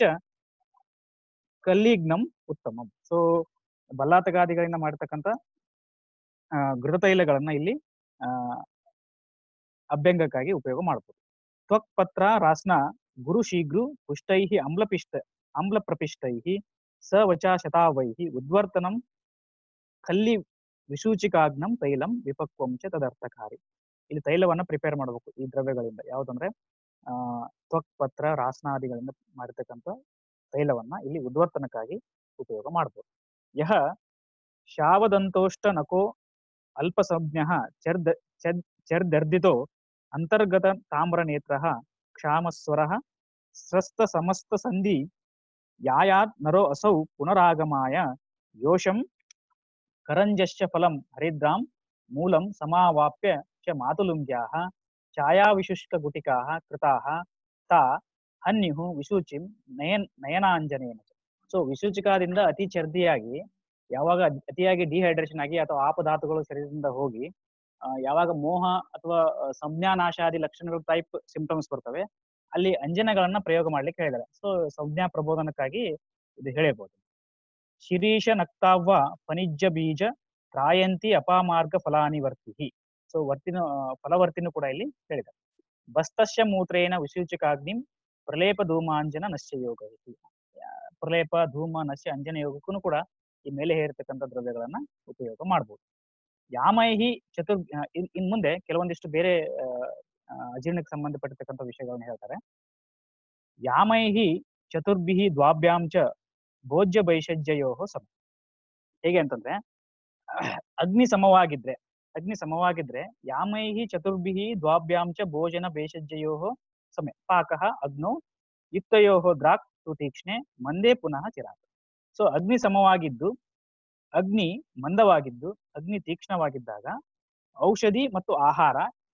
ಕಲ್ಲಿಗ್ನಂ ಉತ್ತಮಂ ಸೊ ಬಲ್ಲಾತಗಾದಿಗಳಿಂದ ಮಾಡಿರ್ತಕ್ಕಂಥ ಆ, ಘೃತತೈಲಗಳನ್ನ ಇಲ್ಲಿ ಆ ಅಭ್ಯಂಗಕ್ಕಾಗಿ ಉಪಯೋಗ ಮಾಡಬಹುದು ತ್ವಕ್ ಪತ್ರ ರಾಸ್ನ ಗುರು ಶೀಘ್ರು ಪುಷ್ಟೈಹಿ ಅಮ್ಲಪಿಷ್ಟ ಆಮ್ಲ ಪ್ರಪಿಷ್ಟೈಹಿ ಸವಚಾ ಶತಾವೈಹಿ ಉದ್ವರ್ತನಂ ಕಲ್ಲಿ ವಿಸೂಚಿಕಾಗ್ನಂ ತೈಲಂ ವಿಪಕ್ವಂ ಚ ತದರ್ಥಕಾರಿ ಇಲ್ಲಿ ತೈಲವನ್ನ ಪ್ರಿಪೇರ್ ಮಾಡಬೇಕು ಈ ದ್ರವ್ಯಗಳಿಂದ ಯಾವ್ದಂದ್ರೆ ಆ ತ್ವಕ್ ಪತ್ರ ರಾಸನಾದಿಗಳಿಂದ ಮಾಡಿರ್ತಕ್ಕಂಥ ತೈಲವನ್ನ ಇಲ್ಲಿ ಉದ್ವರ್ತನಕ್ಕಾಗಿ ಉಪಯೋಗ ಮಾಡಬಹುದು ಯಹ ಶಾವದಂತೋಷ್ಟ ನಕೋ ಅಲ್ಪ ಸಂಜ್ಞ ಚರ್ದ ಚದ್ ಚರ್ದರ್ದಿತೋ ಅಂತರ್ಗತ ತಾಮ್ರ ನೇತ್ರ ಕ್ಷಾಮಸ್ವರ ಸ್ರಸ್ತ ಸಮಸ್ತ ಸಂಧಿ ಯಾಯಾತ್ ನರೋ ಅಸೌ ಪುನರಾಗಮಾಯ ಯೋಷಂ ಕರಂಜಶ್ಚ ಫಲಂ ಹರಿದ್ರಾಂ ಮೂಲಂ ಸಮಾವಾಪ್ಯ ಚ ಮಾತುಲುಂಗ್ಯಾಹ ಛಾಯಾವಿಶುಷ್ಕ ಗುಟಿಕಾಹ ಕೃತಾಹ ತಾ ಹನ್ಯುಹು ವಿಸೂಚಿಂ ನಯನ್ ನಯನಾಂಜನೇನ ಸೊ ವಿಸೂಚಿಕಾದಿಂದ ಅತಿ ಚರ್ದಿಯಾಗಿ ಯಾವಾಗ ಅದ್- ಅತಿಯಾಗಿ ಡಿಹೈಡ್ರೇಷನ್ ಆಗಿ ಅಥವಾ ಆಪಧಾತುಗಳು ಶರೀರದಿಂದ ಹೋಗಿ ಆ, ಯಾವಾಗ ಮೋಹ ಅಥವಾ ಆ, ಸಂಜ್ಞಾನಾಶಾದಿ ಲಕ್ಷಣಗಳು ಟೈಪ್ ಸಿಂಪ್ಟಮ್ಸ್ ಬರ್ತವೆ ಅಲ್ಲಿ ಅಂಜನಗಳನ್ನ ಪ್ರಯೋಗ ಮಾಡ್ಲಿಕ್ಕೆ ಹೇಳಿದ್ದಾರೆ ಸೊ ಸಂಜ್ಞಾ ಪ್ರಬೋಧನಕ್ಕಾಗಿ ಇದು ಹೇಳಿರ್ಬೋದು ಶಿರೀಷ ನಕ್ತಾವ್ವ ಫನಿಜ್ಜ ಬೀಜ ತ್ರಾಯಂತಿ ಅಪಾಮಾರ್ಗ ಫಲಾನಿವರ್ತಿ ಸೊ ವರ್ತಿನ ಆ, ಫಲವರ್ತಿನೂ ಕೂಡ ಇಲ್ಲಿ ಹೇಳಿದ್ದಾರೆ ಬಸ್ತಸ್ಯ ಮೂತ್ರೇನ ವಿಸೂಚಕಾಗ್ನಿಂ ಪ್ರಲೇಪ ಧೂಮಾಂಜನ ನಶ್ಯ ಯೋಗ ಇತಿ. ಆ, ಪ್ರಲೇಪ ಧೂಮ ನಶ್ಯ ಅಂಜನ ಯೋಗಕ್ಕೂ ಕೂಡ ಈ ಮೇಲೆ ಹೇಳಿರ್ತಕ್ಕಂಥ ದ್ರವ್ಯಗಳನ್ನ ಉಪಯೋಗ ಮಾಡಬಹುದು ಯಾಮೈಹಿ ಚತುರ್ ಆ, ಇನ್ ಇನ್ ಮುಂದೆ ಕೆಲವೊಂದಿಷ್ಟು ಬೇರೆ ಆ, ಆ, ಅಜೀರ್ಣಕ್ಕೆ ಸಂಬಂಧಪಟ್ಟಿರ್ತಕ್ಕಂಥ ವಿಷಯಗಳನ್ನ ಹೇಳ್ತಾರೆ ಯಾಮೈಹಿ ಚತುರ್ಭಿಹಿ ದ್ವಾಭ್ಯಾಂ ಚ ಭೋಜ್ಯ ಬೈಷಜ್ಯಯೋ ಸಮ ಹೇಗೆ ಅಂತಂದ್ರೆ ಅಗ್ನಿ ಸಮವಾಗಿದ್ರೆ ಅಗ್ನಿ ಸಮವಾಗಿದ್ರೆ ಯಾಮೈಹಿ ಚತುರ್ಭಿಹಿ ದ್ವಾಭ್ಯಾಂ ಚ ಭೋಜನ ಬೇಷಜ್ಯಯೋ ಸಮಯ ಪಾಕಃ ಅಗ್ನೋ ಯುಕ್ತಯೋ ದ್ರಾಕ್ ಸುತೀಕ್ಷ್ಣೆ ಮಂದೇ ಪುನಃ ಚಿರಾತ್ ಸೊ ಅಗ್ನಿ ಸಮವಾಗಿದ್ದು ಅಗ್ನಿ ಮಂದವಾಗಿದ್ದು ಅಗ್ನಿ ತೀಕ್ಷ್ಣವಾಗಿದ್ದಾಗ ಔಷಧಿ ಮತ್ತು ಆಹಾರ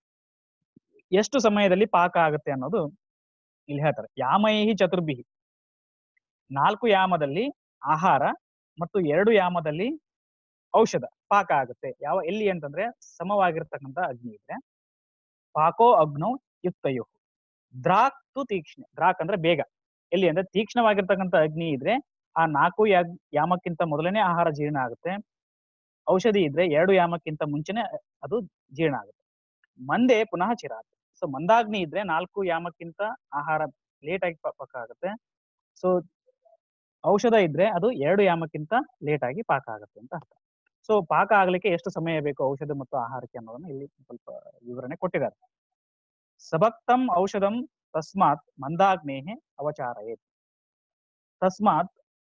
ಎಷ್ಟು ಸಮಯದಲ್ಲಿ ಪಾಕ ಆಗುತ್ತೆ ಅನ್ನೋದು ಇಲ್ಲಿ ಹೇಳ್ತಾರೆ ಯಾಮೈಹಿ ಚತುರ್ಭಿಹಿ ನಾಲ್ಕು ಯಾಮದಲ್ಲಿ ಆಹಾರ ಮತ್ತು ಎರಡು ಯಾಮದಲ್ಲಿ ಔಷಧ ಪಾಕ ಆಗುತ್ತೆ ಯಾವ ಎಲ್ಲಿ ಅಂತಂದ್ರೆ ಸಮವಾಗಿರ್ತಕ್ಕಂಥ ಅಗ್ನಿ ಇದ್ರೆ ಪಾಕೋ ಅಗ್ನೋ ಯುಕ್ತಯೋ ದ್ರಾಕ್ ತು ತೀಕ್ಷ್ಣೆ ದ್ರಾಕ್ ಅಂದ್ರೆ ಬೇಗ ಎಲ್ಲಿ ಅಂದ್ರೆ ತೀಕ್ಷ್ಣವಾಗಿರ್ತಕ್ಕಂಥ ಅಗ್ನಿ ಇದ್ರೆ ಆ ನಾಲ್ಕು ಯಾಗ್- ಯಾಮಕ್ಕಿಂತ ಮೊದಲನೇ ಆಹಾರ ಜೀರ್ಣ ಆಗುತ್ತೆ ಔಷಧಿ ಇದ್ರೆ ಎರಡು ಯಾಮಕ್ಕಿಂತ ಮುಂಚೆನೆ ಅದು ಜೀರ್ಣ ಆಗುತ್ತೆ ಮಂದೆ ಪುನಃ ಚಿರಾತ್ ಸೊ ಮಂದಾಗ್ನಿ ಇದ್ರೆ ನಾಲ್ಕು ಯಾಮಕ್ಕಿಂತ ಆಹಾರ ಲೇಟ್ ಆಗಿ ಪ- ಪಾಕ ಆಗುತ್ತೆ ಸೊ ಔಷಧ ಇದ್ರೆ ಅದು ಎರಡು ಯಾಮಕ್ಕಿಂತ ಲೇಟ್ ಆಗಿ ಪಾಕ ಆಗುತ್ತೆ ಅಂತ ಅರ್ಥ ಸೊ ಪಾಕ ಆಗ್ಲಿಕ್ಕೆ ಎಷ್ಟು ಸಮಯ ಬೇಕು ಔಷಧ ಮತ್ತು ಆಹಾರಕ್ಕೆ ಅನ್ನೋದನ್ನ ಇಲ್ಲಿ ಸ್ವಲ್ಪ ವಿವರಣೆ ಕೊಟ್ಟಿದ್ದಾರೆ ಸಭಕ್ತಂ ಔಷಧಂ ತಸ್ಮಾತ್ ಮಂದಾಗ್ನೇಹೆ ಅವಚಾರಯೇತ್ ತಸ್ಮಾತ್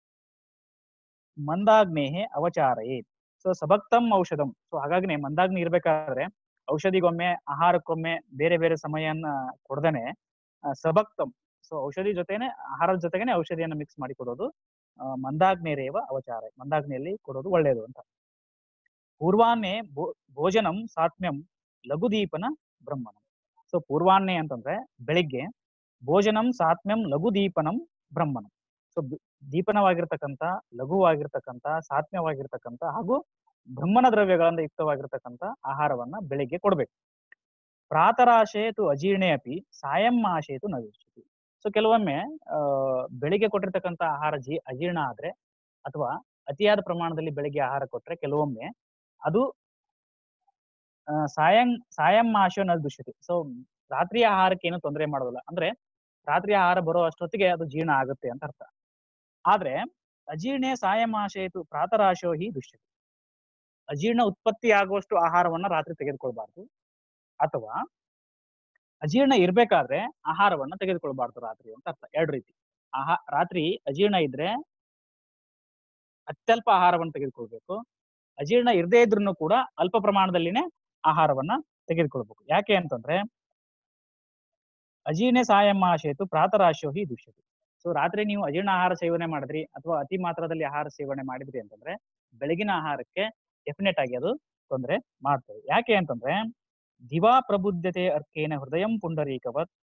ಮಂದಾಗ್ನೇಹೆ ಅವಚಾರಯೇತ್ ಸೊ ಸಭಕ್ತಂ ಔಷಧಂ ಸೊ ಹಾಗಾಗಿ ಮಂದಾಗ್ನಿ ಇರ್ಬೇಕಾದ್ರೆ ಔಷಧಿಗೊಮ್ಮೆ ಆಹಾರಕ್ಕೊಮ್ಮೆ ಬೇರೆ ಬೇರೆ ಸಮಯನ್ನ ಕೊಡದೇನೆ ಸಭಕ್ತಂ ಸೊ ಔಷಧಿ ಜೊತೆನೆ ಆಹಾರದ ಜೊತೆಗೇನೆ ಔಷಧಿಯನ್ನ ಮಿಕ್ಸ್ ಮಾಡಿ ಕೊಡೋದು ಆ, ಮಂದಾಗ್ನೇರೇವ ಅವಚಾರ ಮಂದಾಗ್ನಿಯಲ್ಲಿ ಕೊಡೋದು ಒಳ್ಳೆಯದು ಅಂತ ಪೂರ್ವಾನ್ನೇ ಭೋ- ಭೋಜನಂ ಸಾತ್ಮ್ಯಂ ಲಘುದೀಪನ ಬ್ರಹ್ಮಣಂ ಸೊ ಪೂರ್ವಾನ್ನೇ ಅಂತಂದ್ರೆ ಬೆಳಿಗ್ಗೆ ಭೋಜನಂ ಸಾತ್ಮ್ಯಂ ಲಘುದೀಪನಂ ಬ್ರಹ್ಮಣಂ ಸೊ ದೀಪನವಾಗಿರ್ತಕ್ಕಂಥ ಲಘುವಾಗಿರ್ತಕ್ಕಂಥ ಸಾತ್ಮ್ಯವಾಗಿರ್ತಕ್ಕಂಥ ಹಾಗೂ ಬ್ರಹ್ಮನ ದ್ರವ್ಯಗಳಿಂದ ಯುಕ್ತವಾಗಿರ್ತಕ್ಕಂಥ ಆಹಾರವನ್ನ ಬೆಳಿಗ್ಗೆ ಕೊಡ್ಬೇಕು ಪ್ರಾತರಾಶೆ ತು ಅಜೀರ್ಣೆ ಅಪಿ ಸಾಯಂ ಆಶೆ ತು ನವಿಷ್ಯತಿ ಸೊ ಕೆಲವೊಮ್ಮೆ ಆ ಬೆಳಿಗ್ಗೆ ಕೊಟ್ಟಿರ್ತಕ್ಕಂಥ ಆಹಾರ ಜೀ ಅಜೀರ್ಣ ಆದ್ರೆ ಅಥವಾ ಅತಿಯಾದ ಪ್ರಮಾಣದಲ್ಲಿ ಬೆಳಿಗ್ಗೆ ಆಹಾರ ಕೊಟ್ರೆ ಕೆಲವೊಮ್ಮೆ ಅದು ಆ, ಸಾಯಂ ಸಾಯಂ ಆಶೋ ನ ದುಷ್ಯತಿ ಸೊ ರಾತ್ರಿ ಆಹಾರಕ್ಕೆ ಏನು ತೊಂದರೆ ಮಾಡೋದಿಲ್ಲ ಅಂದ್ರೆ ರಾತ್ರಿ ಆಹಾರ ಬರೋ ಅಷ್ಟೊತ್ತಿಗೆ ಅದು ಜೀರ್ಣ ಆಗುತ್ತೆ ಅಂತ ಅರ್ಥ ಆದ್ರೆ ಅಜೀರ್ಣೆ ಸಾಯಂ ಆಶಯಿತು ಪ್ರಾತರಾಶೋ ಹಿ ದುಷ್ಯತಿ ಅಜೀರ್ಣ ಉತ್ಪತ್ತಿ ಆಗುವಷ್ಟು ಆಹಾರವನ್ನ ರಾತ್ರಿ ತೆಗೆದುಕೊಳ್ಬಾರ್ದು ಅಥವಾ ಅಜೀರ್ಣ ಇರ್ಬೇಕಾದ್ರೆ ಆಹಾರವನ್ನ ತೆಗೆದುಕೊಳ್ಬಾರ್ದು ರಾತ್ರಿ ಅಂತ ಅರ್ಥ ಎರಡು ರೀತಿ ಆಹಾ ರಾತ್ರಿ ಅಜೀರ್ಣ ಇದ್ರೆ ಅತ್ಯಲ್ಪ ಆಹಾರವನ್ನು ತೆಗೆದುಕೊಳ್ಬೇಕು ಅಜೀರ್ಣ ಇರದೇ ಇದ್ರೂ ಕೂಡ ಅಲ್ಪ ಪ್ರಮಾಣದಲ್ಲಿನೇ ಆಹಾರವನ್ನ ತೆಗೆದುಕೊಳ್ಬೇಕು ಯಾಕೆ ಅಂತಂದ್ರೆ ಅಜೀರ್ಣೆ ಸಾಯಂ ಆಶೇತು ಪ್ರಾತರಾಶೋ ಹಿ ದುಷ್ಯತಿ ಸೊ ರಾತ್ರಿ ನೀವು ಅಜೀರ್ಣ ಆಹಾರ ಸೇವನೆ ಮಾಡಿದ್ರಿ ಅಥವಾ ಅತಿ ಮಾತ್ರದಲ್ಲಿ ಆಹಾರ ಸೇವನೆ ಮಾಡಿದ್ರಿ ಅಂತಂದ್ರೆ ಬೆಳಗಿನ ಆಹಾರಕ್ಕೆ ಡೆಫಿನೆಟ್ ಆಗಿ ಅದು ತೊಂದರೆ ಮಾಡ್ತದೆ ಯಾಕೆ ಅಂತಂದ್ರೆ ದಿವಾ ಪ್ರಬುದ್ಧತೆ ಅರ್ಕೇನ ಹೃದಯಂ ಪುಂಡರೀಕವತ್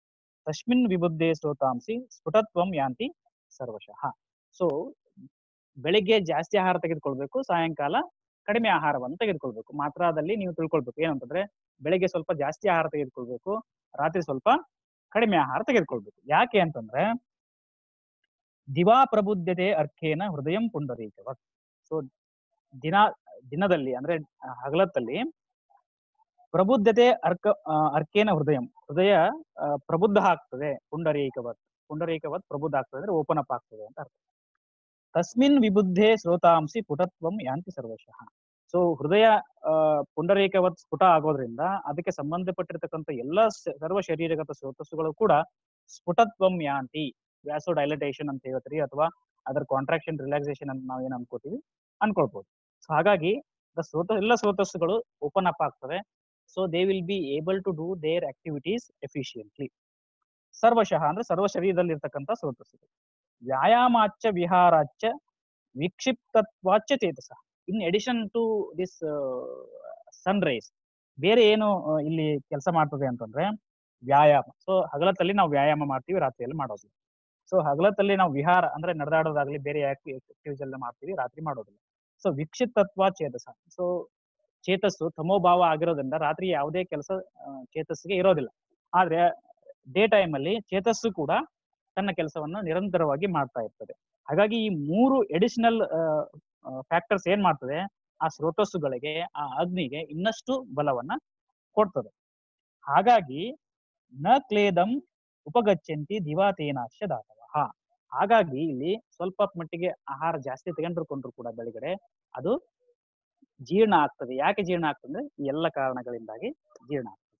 ತಸ್ಮಿನ್ ವಿಬುದ್ಧೆ ಶ್ರೋತಾಂಸಿ ಸ್ಫುಟತ್ವಂ ಯಾಂತಿ ಸರ್ವಶಃ ಸೊ ಬೆಳಿಗ್ಗೆ ಜಾಸ್ತಿ ಆಹಾರ ತೆಗೆದುಕೊಳ್ಬೇಕು ಸಾಯಂಕಾಲ ಕಡಿಮೆ ಆಹಾರವನ್ನು ತೆಗೆದುಕೊಳ್ಬೇಕು ಮಾತ್ರದಲ್ಲಿ ನೀವು ತಿಳ್ಕೊಳ್ಬೇಕು ಏನಂತಂದ್ರೆ ಬೆಳಿಗ್ಗೆ ಸ್ವಲ್ಪ ಜಾಸ್ತಿ ಆಹಾರ ತೆಗೆದುಕೊಳ್ಬೇಕು ರಾತ್ರಿ ಸ್ವಲ್ಪ ಕಡಿಮೆ ಆಹಾರ ತೆಗೆದುಕೊಳ್ಬೇಕು ಯಾಕೆ ಅಂತಂದ್ರೆ ದಿವಾ ಪ್ರಬುದ್ಧತೆ ಅರ್ಕೇನ ಹೃದಯಂ ಪುಂಡರೀಕವ ಸೊ ದಿನ ದಿನದಲ್ಲಿ ಅಂದ್ರೆ ಆ, ಹಗಲತ್ತಲ್ಲಿ ಪ್ರಬುದ್ಧತೆ ಅರ್ಕ ಆ, ಅರ್ಕೇನ ಹೃದಯಂ ಹೃದಯ ಆ, ಪ್ರಬುದ್ಧ ಆಗ್ತದೆ ಪುಂಡರೀಕವತ್ ಪುಂಡರೀಕವತ್ ಪ್ರಬುದ್ಧ ಆಗ್ತದೆ ಅಂದ್ರೆ ಓಪನ್ ಅಪ್ ಆಗ್ತದೆ ಅಂತ ಅರ್ಥ ತಸ್ಮಿನ್ ವಿಬುದ್ಧೆ ಶ್ರೋತಾಂಸಿ ಪುಟತ್ವಂ ಯಾಂತಿ ಸರ್ವಶಃ ಸೊ ಹೃದಯ ಆ, ಪುಂಡರೀಕವತ್ ಸ್ಫುಟ ಆಗೋದ್ರಿಂದ ಅದಕ್ಕೆ ಸಂಬಂಧಪಟ್ಟಿರ್ತಕ್ಕಂಥ ಎಲ್ಲ ಸ- ಸರ್ವ ಶರೀರಗತ ಸ್ರೋತಸ್ಸುಗಳು ಕೂಡ ಸ್ಫುಟತ್ವಂ ಯಾಂತಿ ವ್ಯಾಸೋ ಡೈಲಟೇಷನ್ ಅಂತ ಹೇಳ್ತೀರಿ ಅಥವಾ ಅದರ ಕಾಂಟ್ರಾಕ್ಷನ್ ರಿಲ್ಯಾಕ್ಸೇಷನ್ ಅಂತ ನಾವೇನ್ ಅನ್ಕೋತೀವಿ ಅನ್ಕೊಳ್ಬಹುದು ಸೊ ಹಾಗಾಗಿ the ಸ್ರೋತ ಎಲ್ಲ ಸ್ರೋತಸ್ಸುಗಳು ಓಪನ್ ಅಪ್ ಆಗ್ತವೆ so they will be able to do their activities efficiently ಸರ್ವಶಃ ಅಂದ್ರೆ ಸರ್ವ ಶರೀರದಲ್ಲಿ ಇರ್ತಕ್ಕಂಥ ಸ್ರೋತಸ್ಸುಗಳು ವ್ಯಾಯಾಮಾಚ್ಚ ವಿಹಾರಾಚ್ಚ ವಿಕ್ಷಿಪ್ತತ್ವಾಚ್ಚ ಚೇತಸ in addition to this sunrise ಬೇರೆ ಏನು ಆ, ಇಲ್ಲಿ ಕೆಲಸ ಮಾಡ್ತದೆ ಅಂತಂದ್ರೆ ವ್ಯಾಯಾಮ ಸೊ ಹಗಲತ್ತಲ್ಲಿ ನಾವು ವ್ಯಾಯಾಮ ಮಾಡ್ತೀವಿ ರಾತ್ರಿಯಲ್ಲಿ ಮಾಡೋದಿಲ್ಲ ಸೊ ಹಗಲತ್ತಲ್ಲಿ ನಾವು ವಿಹಾರ ಅಂದ್ರೆ ನಡೆದಾಡೋದಾಗ್ಲಿ ಬೇರೆ ಆಕ್ಟಿವಿಟೀಸ್ ಎಲ್ಲ ಮಾಡ್ತೀವಿ ರಾತ್ರಿ ಮಾಡೋದಿಲ್ಲ ಸೊ ವಿಕ್ಷಿಪ್ತತ್ವ ಚೇತಸ ಸೊ ಚೇತಸ್ಸು ತಮೋಭಾವ ಆಗಿರೋದ್ರಿಂದ ರಾತ್ರಿ ಯಾವುದೇ ಕೆಲಸ ಚೇತಸ್ಸಿಗೆ ಇರೋದಿಲ್ಲ ಆದ್ರೆ ಡೇ ಟೈಮ್ ಅಲ್ಲಿ ಚೇತಸ್ಸು ಕೂಡ ತನ್ನ ಕೆಲಸವನ್ನು ನಿರಂತರವಾಗಿ ಮಾಡ್ತಾ ಇರ್ತದೆ ಹಾಗಾಗಿ ಈ ಮೂರು ಎಡಿಷನಲ್ ಫ್ಯಾಕ್ಟರ್ಸ್ ಏನ್ ಮಾಡ್ತದೆ ಆ ಸ್ರೋತಸ್ಸುಗಳಿಗೆ ಆ ಅಗ್ನಿಗೆ ಇನ್ನಷ್ಟು ಬಲವನ್ನ ಕೊಡ್ತದೆ ಹಾಗಾಗಿ ನ ಕ್ಲೇದಂ ಉಪಗಚ್ಚಂತಿ ದಿವಾತೇನಾಶ್ಯ ದಾತವ ಹಾಗಾಗಿ ಇಲ್ಲಿ ಸ್ವಲ್ಪ ಮಟ್ಟಿಗೆ ಆಹಾರ ಜಾಸ್ತಿ ತೆಗೆದುಕೊಂಡ್ರು ಕೂಡ ಬೆಳಗಡೆ ಅದು ಜೀರ್ಣ ಆಗ್ತದೆ ಯಾಕೆ ಜೀರ್ಣ ಆಗ್ತದೆ ಅಂದ್ರೆ ಈ ಎಲ್ಲ ಕಾರಣಗಳಿಂದಾಗಿ ಜೀರ್ಣ ಆಗ್ತದೆ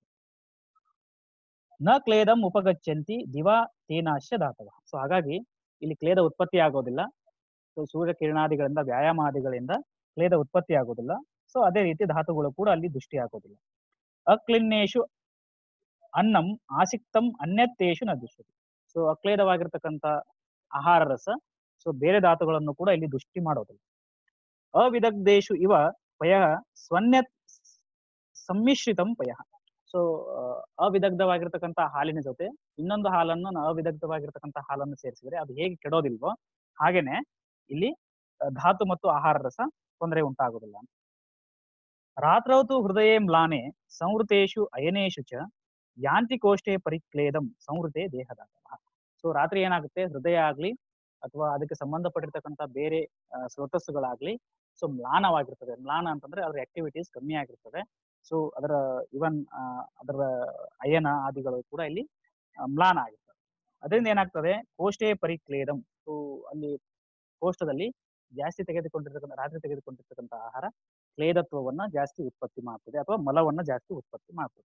ನ ಕ್ಲೇದಂ ಉಪಗಚ್ಚಂತಿ ದಿವಾ ತೇನಾಶ್ಯ ದಾತವ ಸೊ ಹಾಗಾಗಿ ಇಲ್ಲಿ ಕ್ಲೇದ ಉತ್ಪತ್ತಿ ಆಗೋದಿಲ್ಲ ಸೊ ಸೂರ್ಯ ಕಿರಣಾದಿಗಳಿಂದ ವ್ಯಾಯಾಮಾದಿಗಳಿಂದ ಕ್ಲೇದ ಉತ್ಪತ್ತಿ ಆಗೋದಿಲ್ಲ ಸೊ ಅದೇ ರೀತಿ ಧಾತುಗಳು ಕೂಡ ಅಲ್ಲಿ ದೃಷ್ಟಿ ಆಗೋದಿಲ್ಲ ಅಕ್ಲಿನ್ನೇಶು ಅನ್ನಂ ಆಸಿಕ್ತಂ ಅನ್ಯತ್ತೇಶು ನ ದೃಶ್ಯತೆ ಸೊ ಅಕ್ಲೇದವಾಗಿರ್ತಕ್ಕಂಥ ಆಹಾರ ರಸ ಸೊ ಬೇರೆ ಧಾತುಗಳನ್ನು ಕೂಡ ಇಲ್ಲಿ ದೃಷ್ಟಿ ಮಾಡೋದಿಲ್ಲ ಅವಿದಗ್ಧೇಶು ಇವ ಪಯ ಸ್ವನ್ಯ ಸಮ್ಮಿಶ್ರಿತಂ ಪಯ ಸೊ ಅವಿದಗ್ಧವಾಗಿರ್ತಕ್ಕಂಥ ಹಾಲಿನ ಜೊತೆ ಇನ್ನೊಂದು ಹಾಲನ್ನು ನ- ಅವಿದಗ್ಧವಾಗಿರ್ತಕ್ಕಂಥ ಹಾಲನ್ನು ಸೇರಿಸಿದ್ರೆ ಅದು ಹೇಗೆ ಕೆಡೋದಿಲ್ವೋ ಹಾಗೇನೆ ಇಲ್ಲಿ ಆ, ಧಾತು ಮತ್ತು ಆಹಾರ ರಸ ತೊಂದರೆ ಉಂಟಾಗುದಿಲ್ಲ ರಾತ್ರೌತು ಹೃದಯೇ ಮ್ಲಾನೆ ಸಂವೃತೇಶು ಅಯನೇಶು ಚ ಯಾಂತಿ ಕೋಷ್ಟೇ ಪರಿಕ್ಲೇದಂ ಸಂವೃತೆ ದೇಹದಾತ ಸೊ ರಾತ್ರಿ ಏನಾಗುತ್ತೆ ಹೃದಯ ಆಗ್ಲಿ ಅಥವಾ ಅದಕ್ಕೆ ಸಂಬಂಧಪಟ್ಟಿರ್ತಕ್ಕಂಥ ಬೇರೆ ಆ, ಸ್ರೋತಸ್ಸುಗಳಾಗ್ಲಿ ಸೊ ಮ್ಲಾನವಾಗಿರ್ತದೆ ಮ್ಲಾನ ಅಂತಂದ್ರೆ ಅದರ ಆಕ್ಟಿವಿಟೀಸ್ ಕಮ್ಮಿ ಆಗಿರ್ತದೆ ಸೊ ಅದರ ಇವನ್ ಅದರ ಅಯನ ಆದಿಗಳು ಕೂಡ ಇಲ್ಲಿ ಆ, ಮ್ಲಾನ ಆಗಿರ್ತದೆ ಅದರಿಂದ ಏನಾಗ್ತದೆ ಕೋಷ್ಟೇ ಪರಿಕ್ಲೇದಂ ಸೊ ಅಲ್ಲಿ ಕೋಷ್ಟದಲ್ಲಿ ಜಾಸ್ತಿ ತೆಗೆದುಕೊಂಡಿರ್ತಕ್ಕಂಥ ರಾತ್ರಿ ತೆಗೆದುಕೊಂಡಿರ್ತಕ್ಕಂಥ ಆಹಾರ ಕ್ಲೇದತ್ವವನ್ನ ಜಾಸ್ತಿ ಉತ್ಪತ್ತಿ ಮಾಡ್ತದೆ ಅಥವಾ ಮಲವನ್ನ ಜಾಸ್ತಿ ಉತ್ಪತ್ತಿ ಮಾಡ್ತದೆ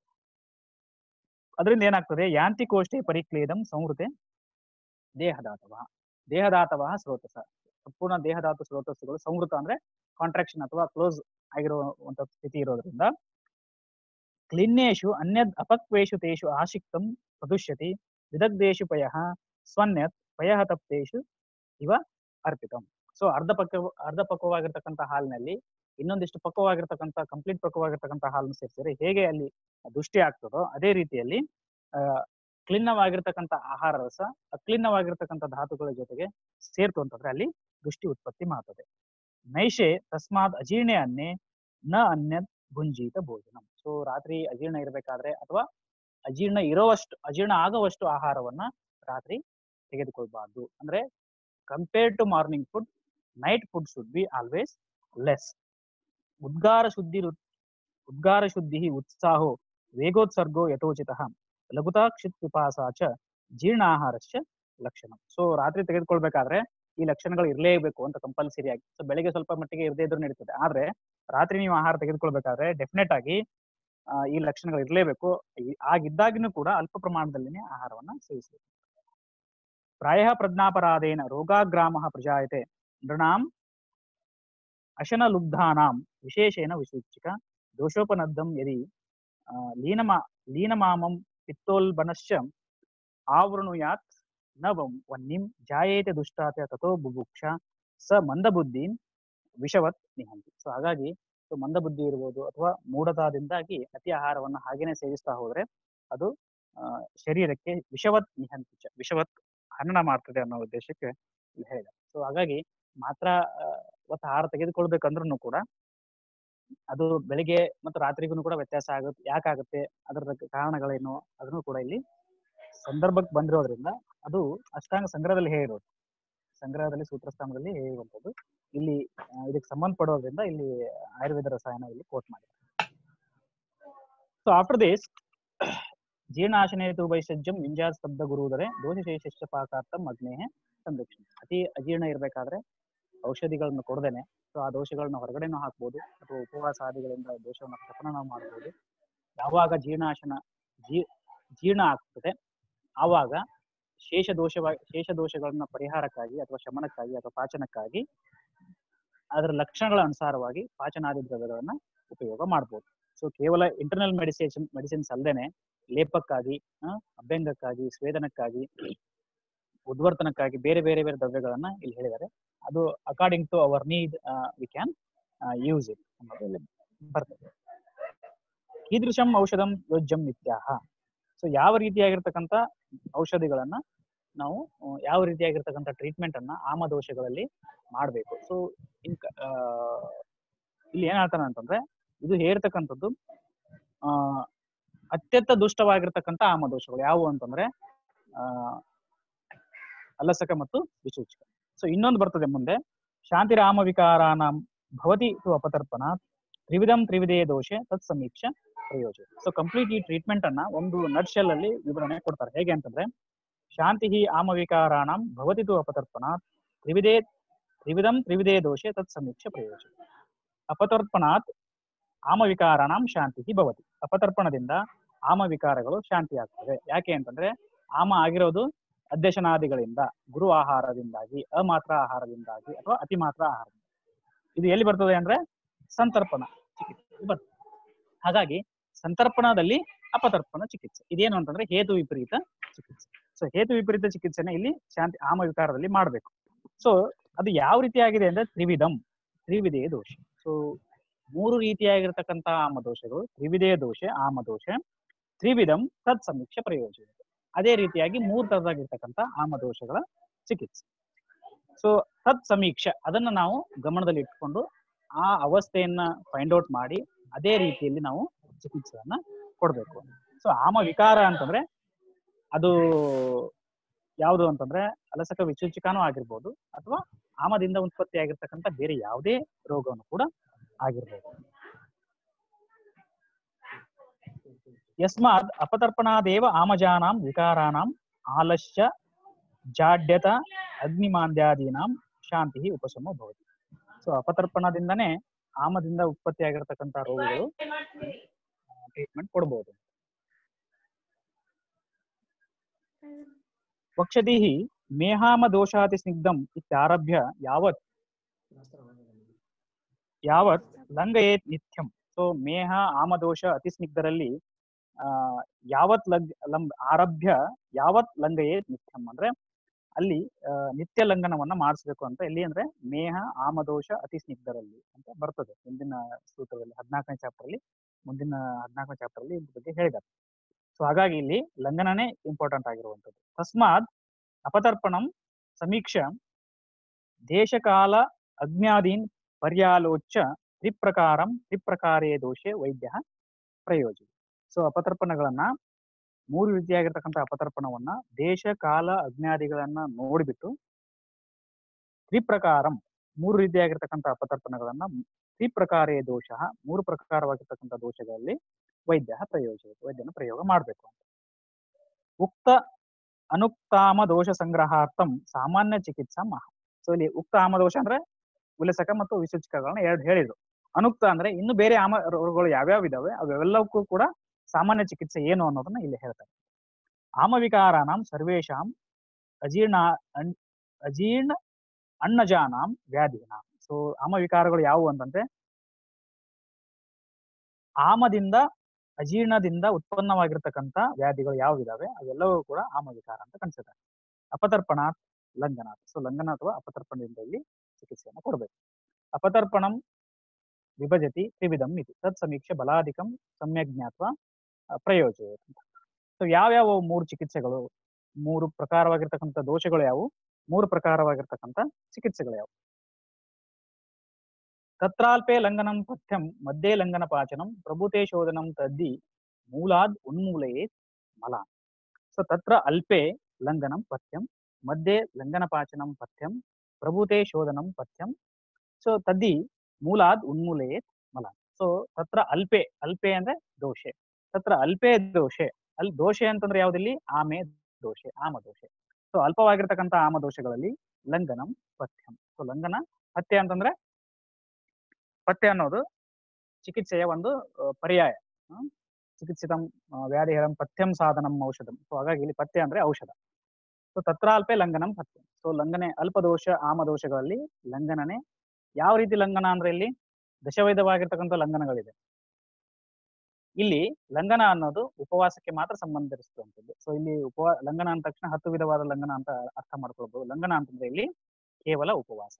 ಅದರಿಂದ ಏನಾಗ್ತದೆ ಯಾಂತಿ ಕೋಷ್ಟೇ ಪರಿಕ್ಲೇದಂ ಸಂವೃತೆ ದೇಹದಾತವ ದೇಹದಾತವ ಸ್ರೋತಸ ಸಂಪೂರ್ಣ ದೇಹದಾತು ಸ್ರೋತಸ್ಸುಗಳು ಸಂವೃತ ಅಂದ್ರೆ ಕಾಂಟ್ರಾಕ್ಷನ್ ಅಥವಾ ಕ್ಲೋಸ್ ಆಗಿರುವಂತ ಸ್ಥಿತಿ ಇರೋದ್ರಿಂದ ಕ್ಲಿನ್ನೇಶು ಅನ್ಯದ್ ಅಪಕ್ವೇಶು ತೇಷು ಆಶಿಕ್ತಂ ಪ್ರದುಷ್ಯತಿ ವಿದಗ್ಧೇಶು ಪಯ ಸ್ವನ್ಯತ್ ಪಯ ತಪ್ತೇಶು ಇವ ಅರ್ಪಿತಂ ಸೊ ಅರ್ಧ ಪಕ್ವ ಅರ್ಧ ಪಕ್ವವಾಗಿರ್ತಕ್ಕಂಥ ಹಾಲಿನಲ್ಲಿ ಇನ್ನೊಂದಿಷ್ಟು ಪಕ್ವವಾಗಿರ್ತಕ್ಕಂಥ ಕಂಪ್ಲೀಟ್ ಪಕ್ವವಾಗಿರ್ತಕ್ಕಂಥ ಹಾಲನ್ನು ಸೇರಿಸಿದ್ರೆ ಹೇಗೆ ಅಲ್ಲಿ ದೃಷ್ಟಿ ಆಗ್ತದೋ ಅದೇ ರೀತಿಯಲ್ಲಿ ಆ ಕ್ಲಿನ್ನವಾಗಿರ್ತಕ್ಕಂಥ ಆಹಾರ ರಸ ಅಕ್ಲಿನ್ನವಾಗಿರ್ತಕ್ಕಂಥ ಧಾತುಗಳ ಜೊತೆಗೆ ಸೇರ್ತು ಅಂತಂದ್ರೆ ಅಲ್ಲಿ ದೃಷ್ಟಿ ಉತ್ಪತ್ತಿ ಮಾಡ್ತದೆ ನೈಷೆ ತಸ್ಮಾತ್ ಅಜೀರ್ಣೆ ಅನ್ನೆ ನ ಅನ್ಯದ್ ಭುಂಜೀತ ಭೋಜನ ಸೊ ರಾತ್ರಿ ಅಜೀರ್ಣ ಇರಬೇಕಾದ್ರೆ ಅಥವಾ ಅಜೀರ್ಣ ಇರೋವಷ್ಟು ಅಜೀರ್ಣ ಆಗುವಷ್ಟು ಆಹಾರವನ್ನ ರಾತ್ರಿ ತೆಗೆದುಕೊಳ್ಬಾರ್ದು ಅಂದ್ರೆ compared to morning food night food should be always less ಉದ್ಗಾರ ಶುದ್ಧಿ ಉದ್ಗಾರ ಶುದ್ಧಿ ಉತ್ಸಾಹೋ ವೇಗೋತ್ಸರ್ಗೋ ಯಥೋಚಿತ ಲಘುತಾ ಕ್ಷಿತ್ ಪಿಪಾಸಾ ಚ ಜೀರ್ಣಾಹಾರಶ್ಚ ಲಕ್ಷಣ ಸೊ ರಾತ್ರಿ ತೆಗೆದುಕೊಳ್ಬೇಕಾದ್ರೆ ಈ ಲಕ್ಷಣಗಳು ಇರಲೇಬೇಕು ಅಂತ ಕಂಪಲ್ಸರಿ ಆಗಿ ಸೊ ಬೆಳಿಗ್ಗೆ ಸ್ವಲ್ಪ ಮಟ್ಟಿಗೆ ಇರದೇ ಇದ್ರೂ ನಡೀತದೆ ಆದ್ರೆ ರಾತ್ರಿ ನೀವು ಆಹಾರ ತೆಗೆದುಕೊಳ್ಬೇಕಾದ್ರೆ ಡೆಫಿನೆಟ್ ಆಗಿ ಆ, ಈ ಲಕ್ಷಣಗಳು ಇರಲೇಬೇಕು ಆಗಿದ್ದಾಗಿನೂ ಕೂಡ ಅಲ್ಪ ಪ್ರಮಾಣದಲ್ಲಿನೇ ಆಹಾರವನ್ನ ಸೇವಿಸಬೇಕು ಪ್ರಾಯ ಪ್ರಜ್ಞಾಪರಾಧೇನ ರೋಗಾಗ್ರಾಮ ಪ್ರಜಾಯತೆ ನೃಣಾಂ ಅಶನಲುಬ್ಧಾನಾಂ ವಿಶೇಷೇಣ ವಿಸೂಚಿಕ ದೋಷೋಪನದ್ದಂ ಯದಿ ಆ, ಲೀನಮಾ ಲೀನಮಾಮಂ ಪಿತ್ತೋಲ್ಬನಶ್ಚ ಆವೃಣುಯಾತ್ ನ ವಂ- ವನ್ನಿಂ ಜಾಯೇತೆ ದುಷ್ಟಾತ ತಥೋ ಬುಭುಕ್ಷ ಸ ಮಂದಬುದ್ಧಿನ್ ವಿಷವತ್ ನಿಹಂತಿ ಸೊ ಹಾಗಾಗಿ ಸೊ ಮಂದಬುದ್ಧಿ ಇರ್ಬೋದು ಅಥವಾ ಮೂಢತಾದಿಂದಾಗಿ ಅತಿ ಆಹಾರವನ್ನು ಹಾಗೇನೆ ಸೇವಿಸ್ತಾ ಹೋದ್ರೆ ಅದು ಶರೀರಕ್ಕೆ ವಿಷವತ್ ನಿಹಂತಿ ಚ ವಿಷವತ್ ಹನನ ಮಾಡ್ತದೆ ಅನ್ನೋ ಉದ್ದೇಶಕ್ಕೆ ಇಲ್ಲಿ ಹೇಳಿದ ಸೊ ಹಾಗಾಗಿ ಮಾತ್ರ ಆ, ಒತ್ತು ಆಹಾರ ತೆಗೆದುಕೊಳ್ಬೇಕಂದ್ರೂ ಕೂಡ ಅದು ಬೆಳಿಗ್ಗೆ ಮತ್ತು ರಾತ್ರಿಗೂ ಕೂಡ ವ್ಯತ್ಯಾಸ ಆಗುತ್ತೆ ಯಾಕಾಗುತ್ತೆ ಅದರ ಕಾರಣಗಳೇನು ಅದನ್ನು ಕೂಡ ಇಲ್ಲಿ ಸಂದರ್ಭಕ್ಕೆ ಬಂದಿರೋದ್ರಿಂದ ಅದು ಅಷ್ಟಾಂಗ ಸಂಗ್ರಹದಲ್ಲಿ ಹೇಳಿರೋದು ಸಂಗ್ರಹದಲ್ಲಿ ಸೂತ್ರಸ್ಥಾನದಲ್ಲಿ ಹೇಳಿರುವಂಥದ್ದು ಇಲ್ಲಿ ಆ, ಇದಕ್ಕೆ ಸಂಬಂಧಪಡೋದ್ರಿಂದ ಇಲ್ಲಿ ಆಯುರ್ವೇದ ರಸಾಯನ ಇಲ್ಲಿ ಕೋಟ್ ಮಾಡಿದ್ದಾರೆ ಸೊ ಆಫ್ಟರ್ ದಿಸ್ ಜೀರ್ಣಾಶನೇತು ವೈಸಜ್ಯಂ ವಿಂಜಾತ್ ಸ್ತಬ್ಧ ಗುರುದರೆ ದೋಷಶೇಷ ಪಾಕಾರ್ಥಂ ಅಗ್ನೇಹ ಸಂರಕ್ಷಣೆ ಅತಿ ಅಜೀರ್ಣ ಇರಬೇಕಾದ್ರೆ ಔಷಧಿಗಳನ್ನು ಕೊಡದೇನೆ ಸೊ ಆ ದೋಷಗಳನ್ನ ಹೊರಗಡೆನೂ ಹಾಕ್ಬೋದು ಅಥವಾ ಉಪವಾಸಾದಿಗಳಿಂದ ದೋಷವನ್ನು ಶಮನ ಮಾಡ್ಬೋದು ಯಾವಾಗ ಜೀರ್ಣಾಶನ ಜೀ ಜೀರ್ಣ ಆಗ್ತದೆ ಆವಾಗ ಶೇಷ ದೋಷವ ಶೇಷ ದೋಷಗಳನ್ನ ಪರಿಹಾರಕ್ಕಾಗಿ ಅಥವಾ ಶಮನಕ್ಕಾಗಿ ಅಥವಾ ಪಾಚನಕ್ಕಾಗಿ ಅದರ ಲಕ್ಷಣಗಳ ಅನುಸಾರವಾಗಿ ಪಾಚನಾದಿ ದ್ರವ್ಯಗಳನ್ನ ಉಪಯೋಗ ಮಾಡ್ಬೋದು ಸೊ ಕೇವಲ ಇಂಟರ್ನಲ್ ಮೆಡಿಸೇಷನ್ ಮೆಡಿಸಿನ್ಸ್ ಅಲ್ಲದೇನೆ ಲೇಪಕ್ಕಾಗಿ ಆ, ಅಭ್ಯಂಗಕ್ಕಾಗಿ ಸ್ವೇದನಕ್ಕಾಗಿ ಉದ್ವರ್ತನಕ್ಕಾಗಿ ಬೇರೆ ಬೇರೆ ಬೇರೆ ದ್ರವ್ಯಗಳನ್ನ ಇಲ್ಲಿ ಹೇಳಿದ್ದಾರೆ ಅದು according to our need we can use it ಅನ್ನೋದು ಇಲ್ಲಿ ಬರ್ತದೆ ಕೀದೃಶಂ ಔಷಧಂ ಯೋಜ್ಯಂ ನಿತ್ಯಾಹ ಸೊ ಯಾವ ರೀತಿಯಾಗಿರ್ತಕ್ಕಂಥ ಔಷಧಿಗಳನ್ನ ನಾವು ಆ, ಯಾವ ರೀತಿಯಾಗಿರ್ತಕ್ಕಂಥ ಟ್ರೀಟ್ಮೆಂಟ್ ಅನ್ನ ಆಮದೋಷಗಳಲ್ಲಿ ಮಾಡಬೇಕು ಸೊ ಇನ್ ಇಲ್ಲಿ ಏನ್ ಹೇಳ್ತಾನೆ ಅಂತಂದ್ರೆ ಇದು ಹೇಳ್ತಕ್ಕಂಥದ್ದು ಆ ಅತ್ಯಂತ ದುಷ್ಟವಾಗಿರ್ತಕ್ಕಂಥ ಆಮದೋಷಗಳು ಯಾವುವು ಅಂತಂದ್ರೆ ಆ ಅಲಸಕ ಮತ್ತು ವಿಸೂಚಕ ಸೊ ಇನ್ನೊಂದು ಬರ್ತದೆ ಮುಂದೆ ಶಾಂತಿರಾಮ ವಿಕಾರಾನಾಂ ಭವತಿ ತು ಅಪತರ್ಪಣ ತ್ರಿವಿಧಂ ತ್ರಿವಿಧೇ ದೋಷೆ ತತ್ ಸಮೀಕ್ಷ ಪ್ರಯೋಜನ ಸೊ ಕಂಪ್ಲೀಟ್ ಈ ಟ್ರೀಟ್ಮೆಂಟ್ ಅನ್ನ ಒಂದು ನಟ್ಶೆಲ್ ಅಲ್ಲಿ ವಿವರಣೆ ಕೊಡ್ತಾರೆ ಹೇಗೆ ಅಂತಂದ್ರೆ ಶಾಂತಿ ಆಮ ವಿಕಾರಾಣಂ ಭವತಿ ತು ಅಪತರ್ಪಣ ತ್ರಿವಿಧೇ ತ್ರಿವಿಧಂ ತ್ರಿವಿಧೇ ದೋಷೆ ತತ್ ಸಮೀಕ್ಷ ಪ್ರಯೋಜನ ಅಪತರ್ಪಣಾತ್ ಆಮ ವಿಕಾರಾಣಂ ಶಾಂತಿ ಭವತಿ ಅಪತರ್ಪಣದಿಂದ ಆಮ ವಿಕಾರಗಳು ಶಾಂತಿ ಆಗ್ತವೆ ಯಾಕೆ ಅಂತಂದ್ರೆ ಆಮ ಆಗಿರೋದು ಅಧ್ಯಶನಾದಿಗಳಿಂದ ಗುರು ಆಹಾರದಿಂದಾಗಿ ಅಮಾತ್ರ ಆಹಾರದಿಂದಾಗಿ ಅಥವಾ ಅತಿ ಮಾತ್ರ ಆಹಾರದಿಂದ ಇದು ಎಲ್ಲಿ ಬರ್ತದೆ ಅಂದ್ರೆ ಸಂತರ್ಪಣ ಚಿಕಿತ್ಸೆ ಬರ್ತದೆ ಹಾಗಾಗಿ ಸಂತರ್ಪಣದಲ್ಲಿ ಅಪತರ್ಪಣ ಚಿಕಿತ್ಸೆ ಇದೇನು ಅಂತಂದ್ರೆ ಹೇತು ವಿಪರೀತ ಚಿಕಿತ್ಸೆ ಸೊ ಹೇತು ವಿಪರೀತ ಚಿಕಿತ್ಸೆನ ಇಲ್ಲಿ ಶಾಂತಿ ಆಮ ವಿಕಾರದಲ್ಲಿ ಮಾಡಬೇಕು ಸೊ ಅದು ಯಾವ ರೀತಿಯಾಗಿದೆ ಅಂದ್ರೆ ತ್ರಿವಿಧಂ ತ್ರಿವಿಧೇ ದೋಷ ಸೊ ಮೂರು ರೀತಿಯಾಗಿರ್ತಕ್ಕಂಥ ಆಮ ದೋಷಗಳು ತ್ರಿವಿಧೇ ದೋಷ ಆಮ ದೋಷ ತ್ರಿವಿಧಂ ತತ್ ಸಮೀಕ್ಷೆ ಪ್ರಯೋಜನ ಅದೇ ರೀತಿಯಾಗಿ ಮೂರು ತರದಾಗಿರ್ತಕ್ಕಂಥ ಆಮ ದೋಷಗಳ ಚಿಕಿತ್ಸೆ ಸೊ ತತ್ ಸಮೀಕ್ಷೆ ಅದನ್ನ ನಾವು ಗಮನದಲ್ಲಿ ಇಟ್ಕೊಂಡು ಆ ಅವಸ್ಥೆಯನ್ನ ಫೈಂಡ್ ಔಟ್ ಮಾಡಿ ಅದೇ ರೀತಿಯಲ್ಲಿ ನಾವು ಚಿಕಿತ್ಸೆಯನ್ನ ಕೊಡ್ಬೇಕು ಸೊ ಆಮ ವಿಕಾರ ಅಂತಂದ್ರೆ ಅದು ಯಾವುದು ಅಂತಂದ್ರೆ ಅಲಸಕ ವಿಸೂಚಿಕಾನೂ ಆಗಿರ್ಬೋದು ಅಥವಾ ಆಮದಿಂದ ಉತ್ಪತ್ತಿ ಆಗಿರ್ತಕ್ಕಂಥ ಬೇರೆ ಯಾವುದೇ ರೋಗವನ್ನು ಕೂಡ ಆಗಿರ್ಬೋದು ಯಸ್ಮಾತ್ ಅಪತರ್ಪಣಾದೇವ ಆಮಜಾನಾಂ ವಿಕಾರಾಣಾಂ ಆಲಸ್ಯ ಜಾಡ್ಯತ ಅಗ್ನಿಮಾಂದ್ಯಾದೀನಾಂ ಶಾಂತಿ ಉಪಶಮ ಭವತಿ ಸೊ ಅಪತರ್ಪಣದಿಂದನೇ ಆಮದಿಂದ ಉತ್ಪತ್ತಿ ಆಗಿರತಕ್ಕಂಥ ರೋಗಗಳು ಟ್ರೀಟ್ಮೆಂಟ್ ಕೊಡಬಹುದು ವಕ್ಷತಿ ಮೇಹಾಮ ದೋಷಾತಿ ಸ್ನಿಗ್ಧಂ ಇತ್ಯಾರಭ್ಯ ಯಾವತ್ ಯಾವತ್ ಲಂಗಯೇತ್ ನಿತ್ಯಂ ಸೊ ಮೇಹ ಆಮದೋಷ ಅತಿ ಸ್ನಿಗ್ಧರಲ್ಲಿ ಆ ಯಾವತ್ ಲಗ್ ಲಂಬ ಆರಭ್ಯ ಯಾವತ್ ಲಂಗಯೇತ್ ನಿತ್ಯಂ ಅಂದ್ರೆ ಅಲ್ಲಿ ಆ, ನಿತ್ಯ ಲಂಘನವನ್ನ ಮಾಡಿಸ್ಬೇಕು ಅಂತ ಎಲ್ಲಿ ಅಂದ್ರೆ ಮೇಹ ಆಮದೋಷ ಅತಿ ಸ್ನಿಗ್ಧರಲ್ಲಿ ಅಂತ ಬರ್ತದೆ ಮುಂದಿನ ಸೂತ್ರದಲ್ಲಿ ಹದಿನಾಲ್ಕನೇ ಚಾಪ್ಟರ್ ಅಲ್ಲಿ ಮುಂದಿನ ಹದಿನಾಲ್ಕನೇ ಚಾಪ್ಟರ್ ಅಲ್ಲಿ ಇದ್ರ ಬಗ್ಗೆ ಹೇಳಿದ್ದಾರೆ ಸೊ ಹಾಗಾಗಿ ಇಲ್ಲಿ ಲಂಘನನೇ ಇಂಪಾರ್ಟೆಂಟ್ ಆಗಿರುವಂತದ್ದು ತಸ್ಮಾತ್ ಅಪತರ್ಪಣಂ ಸಮೀಕ್ಷ ದೇಶಕಾಲ ಅಜ್ಞಾದೀನ್ ಪರ್ಯಾಲೋಚ್ಯ ತ್ರಿಪ್ರಕಾರಂ ತ್ರಿಪ್ರಕಾರೇ ದೋಷೆ ವೈದ್ಯ ಪ್ರಯೋಜನ ಸೊ ಅಪತರ್ಪಣಗಳನ್ನ ಮೂರು ರೀತಿಯಾಗಿರ್ತಕ್ಕಂಥ ಅಪತರ್ಪಣವನ್ನ ದೇಶ ಕಾಲ ಅಜ್ಞಾದಿಗಳನ್ನ ನೋಡಿಬಿಟ್ಟು ತ್ರಿಪ್ರಕಾರಂ ಮೂರು ರೀತಿಯಾಗಿರ್ತಕ್ಕಂಥ ಅಪತರ್ಪಣಗಳನ್ನ ತ್ರಿಪ್ರಕಾರೇ ದೋಷ ಮೂರು ಪ್ರಕಾರವಾಗಿರ್ತಕ್ಕಂಥ ದೋಷಗಳಲ್ಲಿ ವೈದ್ಯ ಪ್ರಯೋಜನ ವೈದ್ಯನ ಪ್ರಯೋಗ ಮಾಡಬೇಕು ಅಂತ ಉಕ್ತ ಅನುಕ್ತಾಮ ದೋಷ ಸಂಗ್ರಹಾರ್ಥಂ ಸಾಮಾನ್ಯ ಚಿಕಿತ್ಸಾ ಮಹಾ ಸೊ ಇಲ್ಲಿ ಉಕ್ತ ಆಮದೋಷ ಅಂದ್ರೆ ಉಲಸಕ ಮತ್ತು ವಿಸೂಚಕಗಳನ್ನ ಎರಡು ಹೇಳಿದ್ರು ಅನುಕ್ತ ಅಂದ್ರೆ ಇನ್ನು ಬೇರೆ ಆಮ ರೋಗಗಳು ಯಾವ್ಯಾವ ಇದಾವೆ ಅವೆಲ್ಲವಕ್ಕೂ ಕೂಡ ಸಾಮಾನ್ಯ ಚಿಕಿತ್ಸೆ ಏನು ಅನ್ನೋದನ್ನ ಇಲ್ಲಿ ಹೇಳ್ತಾರೆ ಆಮವಿಕಾರಾಣಂ ಸರ್ವೇಶಾಂ ಅಜೀರ್ಣ ಅನ್- ಅಜೀರ್ಣ ಅನ್ನಜಾನಾಂ ವ್ಯಾಧಿನಾಂ ಸೊ ಆಮವಿಕಾರಗಳು ಯಾವುವು ಅಂತಂದ್ರೆ ಆಮದಿಂದ ಅಜೀರ್ಣದಿಂದ ಉತ್ಪನ್ನವಾಗಿರ್ತಕ್ಕಂಥ ವ್ಯಾಧಿಗಳು ಯಾವ ಇದಾವೆ ಅವೆಲ್ಲವೂ ಕೂಡ ಆಮವಿಕಾರ ಅಂತ ಕನ್ಸಿದ್ದಾರೆ ಅಪತರ್ಪಣಾತ್ ಲಂಘನಾತ್ ಸೊ ಲಂಘನ ಅಥವಾ ಅಪತರ್ಪಣದಿಂದ ಇಲ್ಲಿ ಚಿಕಿತ್ಸೆಯನ್ನು ಕೊಡಬೇಕು ಅಪತರ್ಪಣಂ ವಿಭಜತಿ ತ್ರಿವಿಧಂ ಇತಿ ತತ್ ಸಮೀಕ್ಷೆ ಬಲಾಧಿಕಂ ಸಮ್ಯಕ್ ಜ್ಞಾತ್ವ ಪ್ರಯೋಜಯ ಸೊ ಯಾವ್ಯಾವ ಮೂರು ಚಿಕಿತ್ಸೆಗಳು ಮೂರು ಪ್ರಕಾರವಾಗಿರ್ತಕ್ಕಂಥ ದೋಷಗಳು ಯಾವುವು ಮೂರು ಪ್ರಕಾರವಾಗಿರ್ತಕ್ಕಂಥ ಚಿಕಿತ್ಸೆಗಳು ಯಾವುವು ತತ್ರಾಲ್ಪೇ ಲಂಘನಂ ಪಥ್ಯಂ ಮಧ್ಯೆ ಲಂಘನ ಪಾಚನಂ ಪ್ರಭುತೆ ಶೋಧನಂ ತದ್ದಿ ಮೂಲಾದ್ ಉನ್ಮೂಲಯೇ ಮಲ ಸೊ ತತ್ರ ಅಲ್ಪೇ ಲಂಘನಂ ಪಥ್ಯಂ ಮಧ್ಯೆ ಲಂಘನ ಪಾಚನಂ ಪಥ್ಯಂ ಪ್ರಭುತೆ ಶೋಧನಂ ಪಥ್ಯಂ ಸೊ ತದ್ದಿ ಮೂಲಾದ್ ಉನ್ಮೂಲಯೇ ಮಲ ಸೊ ತತ್ರ ಅಲ್ಪೆ ಅಲ್ಪೆ ಅಂದ್ರೆ ದೋಷೆ ತತ್ರ ಅಲ್ಪೆ ದೋಷೆ ಅಲ್ಲಿ ದೋಷೆ ಅಂತಂದ್ರೆ ಯಾವ್ದಿಲ್ಲಿ ಆಮೆ ದೋಷೆ ಆಮ ದೋಷೆ ಸೊ ಅಲ್ಪವಾಗಿರ್ತಕ್ಕಂಥ ಆಮ ದೋಷಗಳಲ್ಲಿ ಲಂಘನಂ ಪಥ್ಯಂ ಸೊ ಲಂಘನ ಪಥ್ಯ ಅಂತಂದ್ರೆ ಪಥ್ಯ ಅನ್ನೋದು ಚಿಕಿತ್ಸೆಯ ಒಂದು ಆ, ಪರ್ಯಾಯ ಹ್ಮ್? ಚಿಕಿತ್ಸಿತಂ ಆ, ವ್ಯಾಧಿಹರಂ ಪಥ್ಯಂ ಸಾಧನಂ ಔಷಧಂ ಸೊ ಹಾಗಾಗಿ ಇಲ್ಲಿ ಪಥ್ಯ ಅಂದ್ರೆ ಔಷಧ ಸೊ ತತ್ರಾಲ್ಪೆ ಲಂಘನಂ ಪಥ್ಯ ಸೊ ಲಂಘನೆ ಅಲ್ಪದೋಷ ಆಮದೋಷಗಳಲ್ಲಿ ಲಂಘನನೆ ಯಾವ ರೀತಿ ಲಂಘನ ಅಂದ್ರೆ ಇಲ್ಲಿ ದಶವಿಧವಾಗಿರ್ತಕ್ಕಂಥ ಲಂಘನಗಳಿದೆ ಇಲ್ಲಿ ಲಂಘನ ಅನ್ನೋದು ಉಪವಾಸಕ್ಕೆ ಮಾತ್ರ ಸಂಬಂಧಿಸಿರುವಂತದ್ದು ಸೊ ಇಲ್ಲಿ ಉಪವಾ ಲಂಘನ ಅಂದ ತಕ್ಷಣ ಹತ್ತು ವಿಧವಾದ ಲಂಘನ ಅಂತ ಅರ್ಥ ಮಾಡ್ಕೊಳ್ಬಹುದು ಲಂಘನ ಅಂತಂದ್ರೆ ಇಲ್ಲಿ ಕೇವಲ ಉಪವಾಸ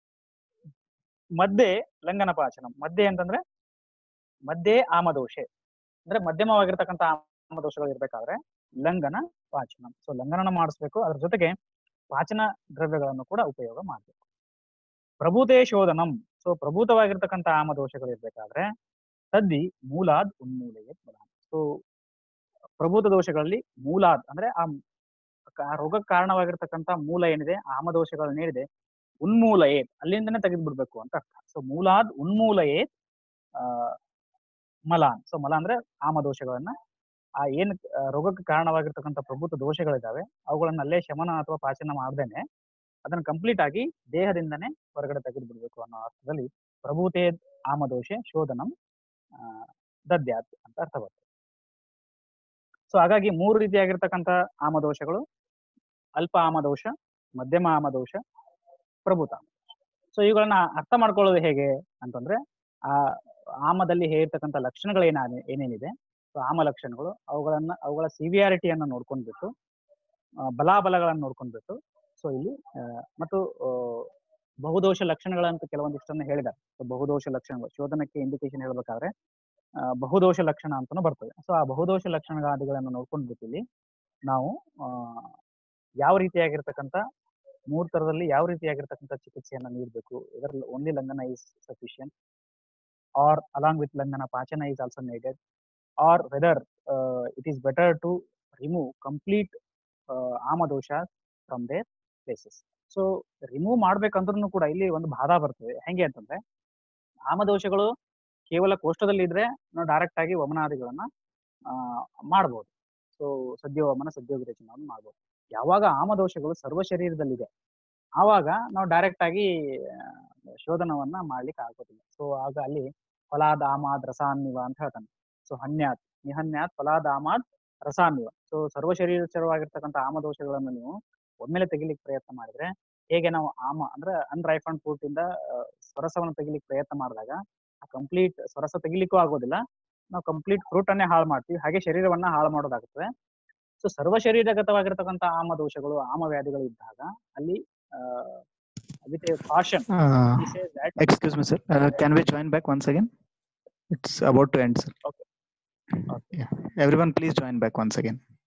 ಮಧ್ಯೆ ಲಂಘನ ಪಾಚನಂ ಮಧ್ಯೆ ಅಂತಂದ್ರೆ ಮಧ್ಯೆ ಆಮದೋಷೆ ಅಂದ್ರೆ ಮಧ್ಯಮವಾಗಿರ್ತಕ್ಕಂಥ ಆಮದೋಷಗಳು ಇರ್ಬೇಕಾದ್ರೆ ಲಂಘನ ಪಾಚನಂ ಸೊ ಲಂಘನ ಮಾಡಿಸ್ಬೇಕು ಅದ್ರ ಜೊತೆಗೆ ಪಾಚನ ದ್ರವ್ಯಗಳನ್ನು ಕೂಡ ಉಪಯೋಗ ಮಾಡಬೇಕು ಪ್ರಭೂತೆ ಶೋಧನಂ ಸೊ ಪ್ರಭೂತವಾಗಿರ್ತಕ್ಕಂಥ ಆಮದೋಷಗಳು ಇರ್ಬೇಕಾದ್ರೆ ತದ್ದಿ ಮೂಲಾದ್ ಉನ್ಮೂಲೆಗೆ ಸೊ ಪ್ರಭೂತ ದೋಷಗಳಲ್ಲಿ ಮೂಲಾದ್ ಅಂದ್ರೆ ಆ ಆ ರೋಗಕ್ಕೆ ಕಾರಣವಾಗಿರ್ತಕ್ಕಂಥ ಮೂಲ ಏನಿದೆ ಆಮದೋಷಗಳನ್ನ ಏನಿದೆ ಉನ್ಮೂಲಯೇ ಅಲ್ಲಿಂದನೇ ತೆಗೆದು ಬಿಡ್ಬೇಕು ಅಂತ ಅರ್ಥ ಸೊ ಮೂಲಾದ್ ಉನ್ಮೂಲಯೇ ಆ ಮಲಾನ್ ಸೊ ಮಲ ಅಂದ್ರೆ ಆಮದೋಷಗಳನ್ನ ಆ ಏನ್ ಆ, ರೋಗಕ್ಕೆ ಕಾರಣವಾಗಿರ್ತಕ್ಕಂಥ ಪ್ರಭುತ್ವ ದೋಷಗಳಿದಾವೆ ಅವುಗಳನ್ನ ಅಲ್ಲೇ ಶಮನ ಅಥವಾ ಪಾಚನ ಮಾಡ್ದೇನೆ ಅದನ್ನ ಕಂಪ್ಲೀಟ್ ಆಗಿ ದೇಹದಿಂದನೇ ಹೊರಗಡೆ ತೆಗೆದು ಬಿಡ್ಬೇಕು ಅನ್ನೋ ಅರ್ಥದಲ್ಲಿ ಪ್ರಭೂತೆ ಆಮದೋಷೆ ಶೋಧನಂ ಆ, ದದ್ಯಾತ್ ಅಂತ ಅರ್ಥ ಬರ್ತದೆ ಸೊ ಹಾಗಾಗಿ ಮೂರು ರೀತಿಯಾಗಿರ್ತಕ್ಕಂಥ ಆಮದೋಷಗಳು ಅಲ್ಪ ಆಮದೋಷ ಮಧ್ಯಮ ಆಮದೋಷ ಪ್ರಭುತ ಸೊ ಇವುಗಳನ್ನ ಅರ್ಥ ಮಾಡ್ಕೊಳ್ಳೋದು ಹೇಗೆ ಅಂತಂದ್ರೆ ಆ ಆಮದಲ್ಲಿ ಹೇಳಿರ್ತಕ್ಕಂಥ ಲಕ್ಷಣಗಳು ಏನ ಏನೇನಿದೆ ಸೊ ಆಮ ಲಕ್ಷಣಗಳು ಅವುಗಳನ್ನ ಅವುಗಳ ಸಿವಿಯಾರಿಟಿಯನ್ನ ನೋಡ್ಕೊಂಡ್ಬಿಟ್ಟು ಆ, ಬಲಾಬಲಗಳನ್ನ ನೋಡ್ಕೊಂಡ್ಬಿಟ್ಟು ಸೊ ಇಲ್ಲಿ ಆ, ಮತ್ತು ಆ, ಬಹುದೋಷ ಲಕ್ಷಣಗಳಂತ ಕೆಲವೊಂದಿಷ್ಟನ್ನ ಹೇಳಿದ್ದಾರೆ ಸೊ ಬಹುದೋಷ ಲಕ್ಷಣಗಳು ಶೋಧನಕ್ಕೆ ಇಂಡಿಕೇಶನ್ ಹೇಳ್ಬೇಕಾದ್ರೆ ಆ, ಬಹುದೋಷ ಲಕ್ಷಣ ಅಂತಾನು ಬರ್ತದೆ ಸೊ ಆ ಬಹುದೋಷ ಲಕ್ಷಣಗಳಾದಿಗಳನ್ನು ನೋಡ್ಕೊಂಡ್ಬಿಟ್ಟು ಇಲ್ಲಿ ನಾವು ಆ, ಯಾವ ರೀತಿಯಾಗಿರ್ತಕ್ಕಂಥ ಮೂರ್ ತರದಲ್ಲಿ ಯಾವ ರೀತಿಯಾಗಿರ್ತಕ್ಕಂಥ ಚಿಕಿತ್ಸೆಯನ್ನ ನೀಡಬೇಕು ಇದರಲ್ಲಿ ಓನ್ಲಿ ಲಂಘನ is sufficient or along with ಲಂಘನ ಪಾಚನ is also needed or whether it is better to remove complete ಆಮದೋಷ from their places so remove ಮಾಡ್ಬೇಕಂದ್ರೂ ಕೂಡ ಇಲ್ಲಿ ಒಂದು ಬಾಧ ಬರ್ತದೆ ಹೆಂಗೆ ಅಂತಂದ್ರೆ ಆಮದೋಷಗಳು ಕೇವಲ ಕೋಷ್ಟದಲ್ಲಿ ಇದ್ರೆ ನಾವು ಡೈರೆಕ್ಟ್ ಆಗಿ ವಮನಾದಿಗಳನ್ನ ಆ, ಮಾಡ್ಬೋದು ಸೊ ಸದ್ಯ ವಮನ ಸದ್ಯ ವಿರೇಚನವನ್ನು ಮಾಡ್ಬೋದು ಯಾವಾಗ ಆಮದೋಷಗಳು ಸರ್ವ ಶರೀರದಲ್ಲಿದೆ ಆವಾಗ ನಾವು ಡೈರೆಕ್ಟ್ ಆಗಿ ಆ, ಶೋಧನವನ್ನ ಮಾಡ್ಲಿಕ್ಕೆ ಆಗೋದಿಲ್ಲ ಸೊ ಆಗ ಅಲ್ಲಿ ಫಲಾದ ಆಮಾದ್ ರಸಾನ್ನಿವ ಅಂತ ಹೇಳ್ತಾನೆ ಸೊ ಹನ್ಯಾತ್ ನಿಹನ್ಯಾತ್ ಫಲಾದ ಆಮಾದ್ ರಸಾನ್ನಿವ ಸೊ ಸರ್ವ ಶರೀರಚರವಾಗಿರ್ತಕ್ಕಂಥ ಆಮದೋಷಗಳನ್ನು ನೀವು ಒಮ್ಮೆಲೆ ತೆಗಿಲಿಕ್ಕೆ ಪ್ರಯತ್ನ ಮಾಡಿದ್ರೆ ಹೇಗೆ ನಾವು ಆಮ ಅಂದ್ರೆ ಅನ್ರೈಫಂಡ್ ಫ್ರೂಟ್ ಇಂದ ಆ, ಸ್ವರಸವನ್ನು ತೆಗಿಲಿಕ್ಕೆ ಪ್ರಯತ್ನ ಮಾಡಿದಾಗ ಆ ಕಂಪ್ಲೀಟ್ ಸ್ವರಸ ತೆಗಿಲಿಕ್ಕೂ ಆಗೋದಿಲ್ಲ ನಾವು ಕಂಪ್ಲೀಟ್ ಫ್ರೂಟ್ ಅನ್ನೇ ಹಾಳು ಮಾಡ್ತೀವಿ ಹಾಗೆ ಶರೀರವನ್ನ ಹಾಳು ಮಾಡೋದಾಗುತ್ತದೆ ಸೊ ಸರ್ವ ಶರೀರಗತವಾಗಿರ್ತಕ್ಕಂಥ ಆಮ ದೋಷಗಳು ಆಮ ವ್ಯಾಧಿಗಳು ಇದ್ದಾಗ ಅಲ್ಲಿ with caution Uh, that excuse me, sir. Uh, can we join back once again? It's about to end, sir. Okay. Okay. Yeah. Everyone, please join back once again.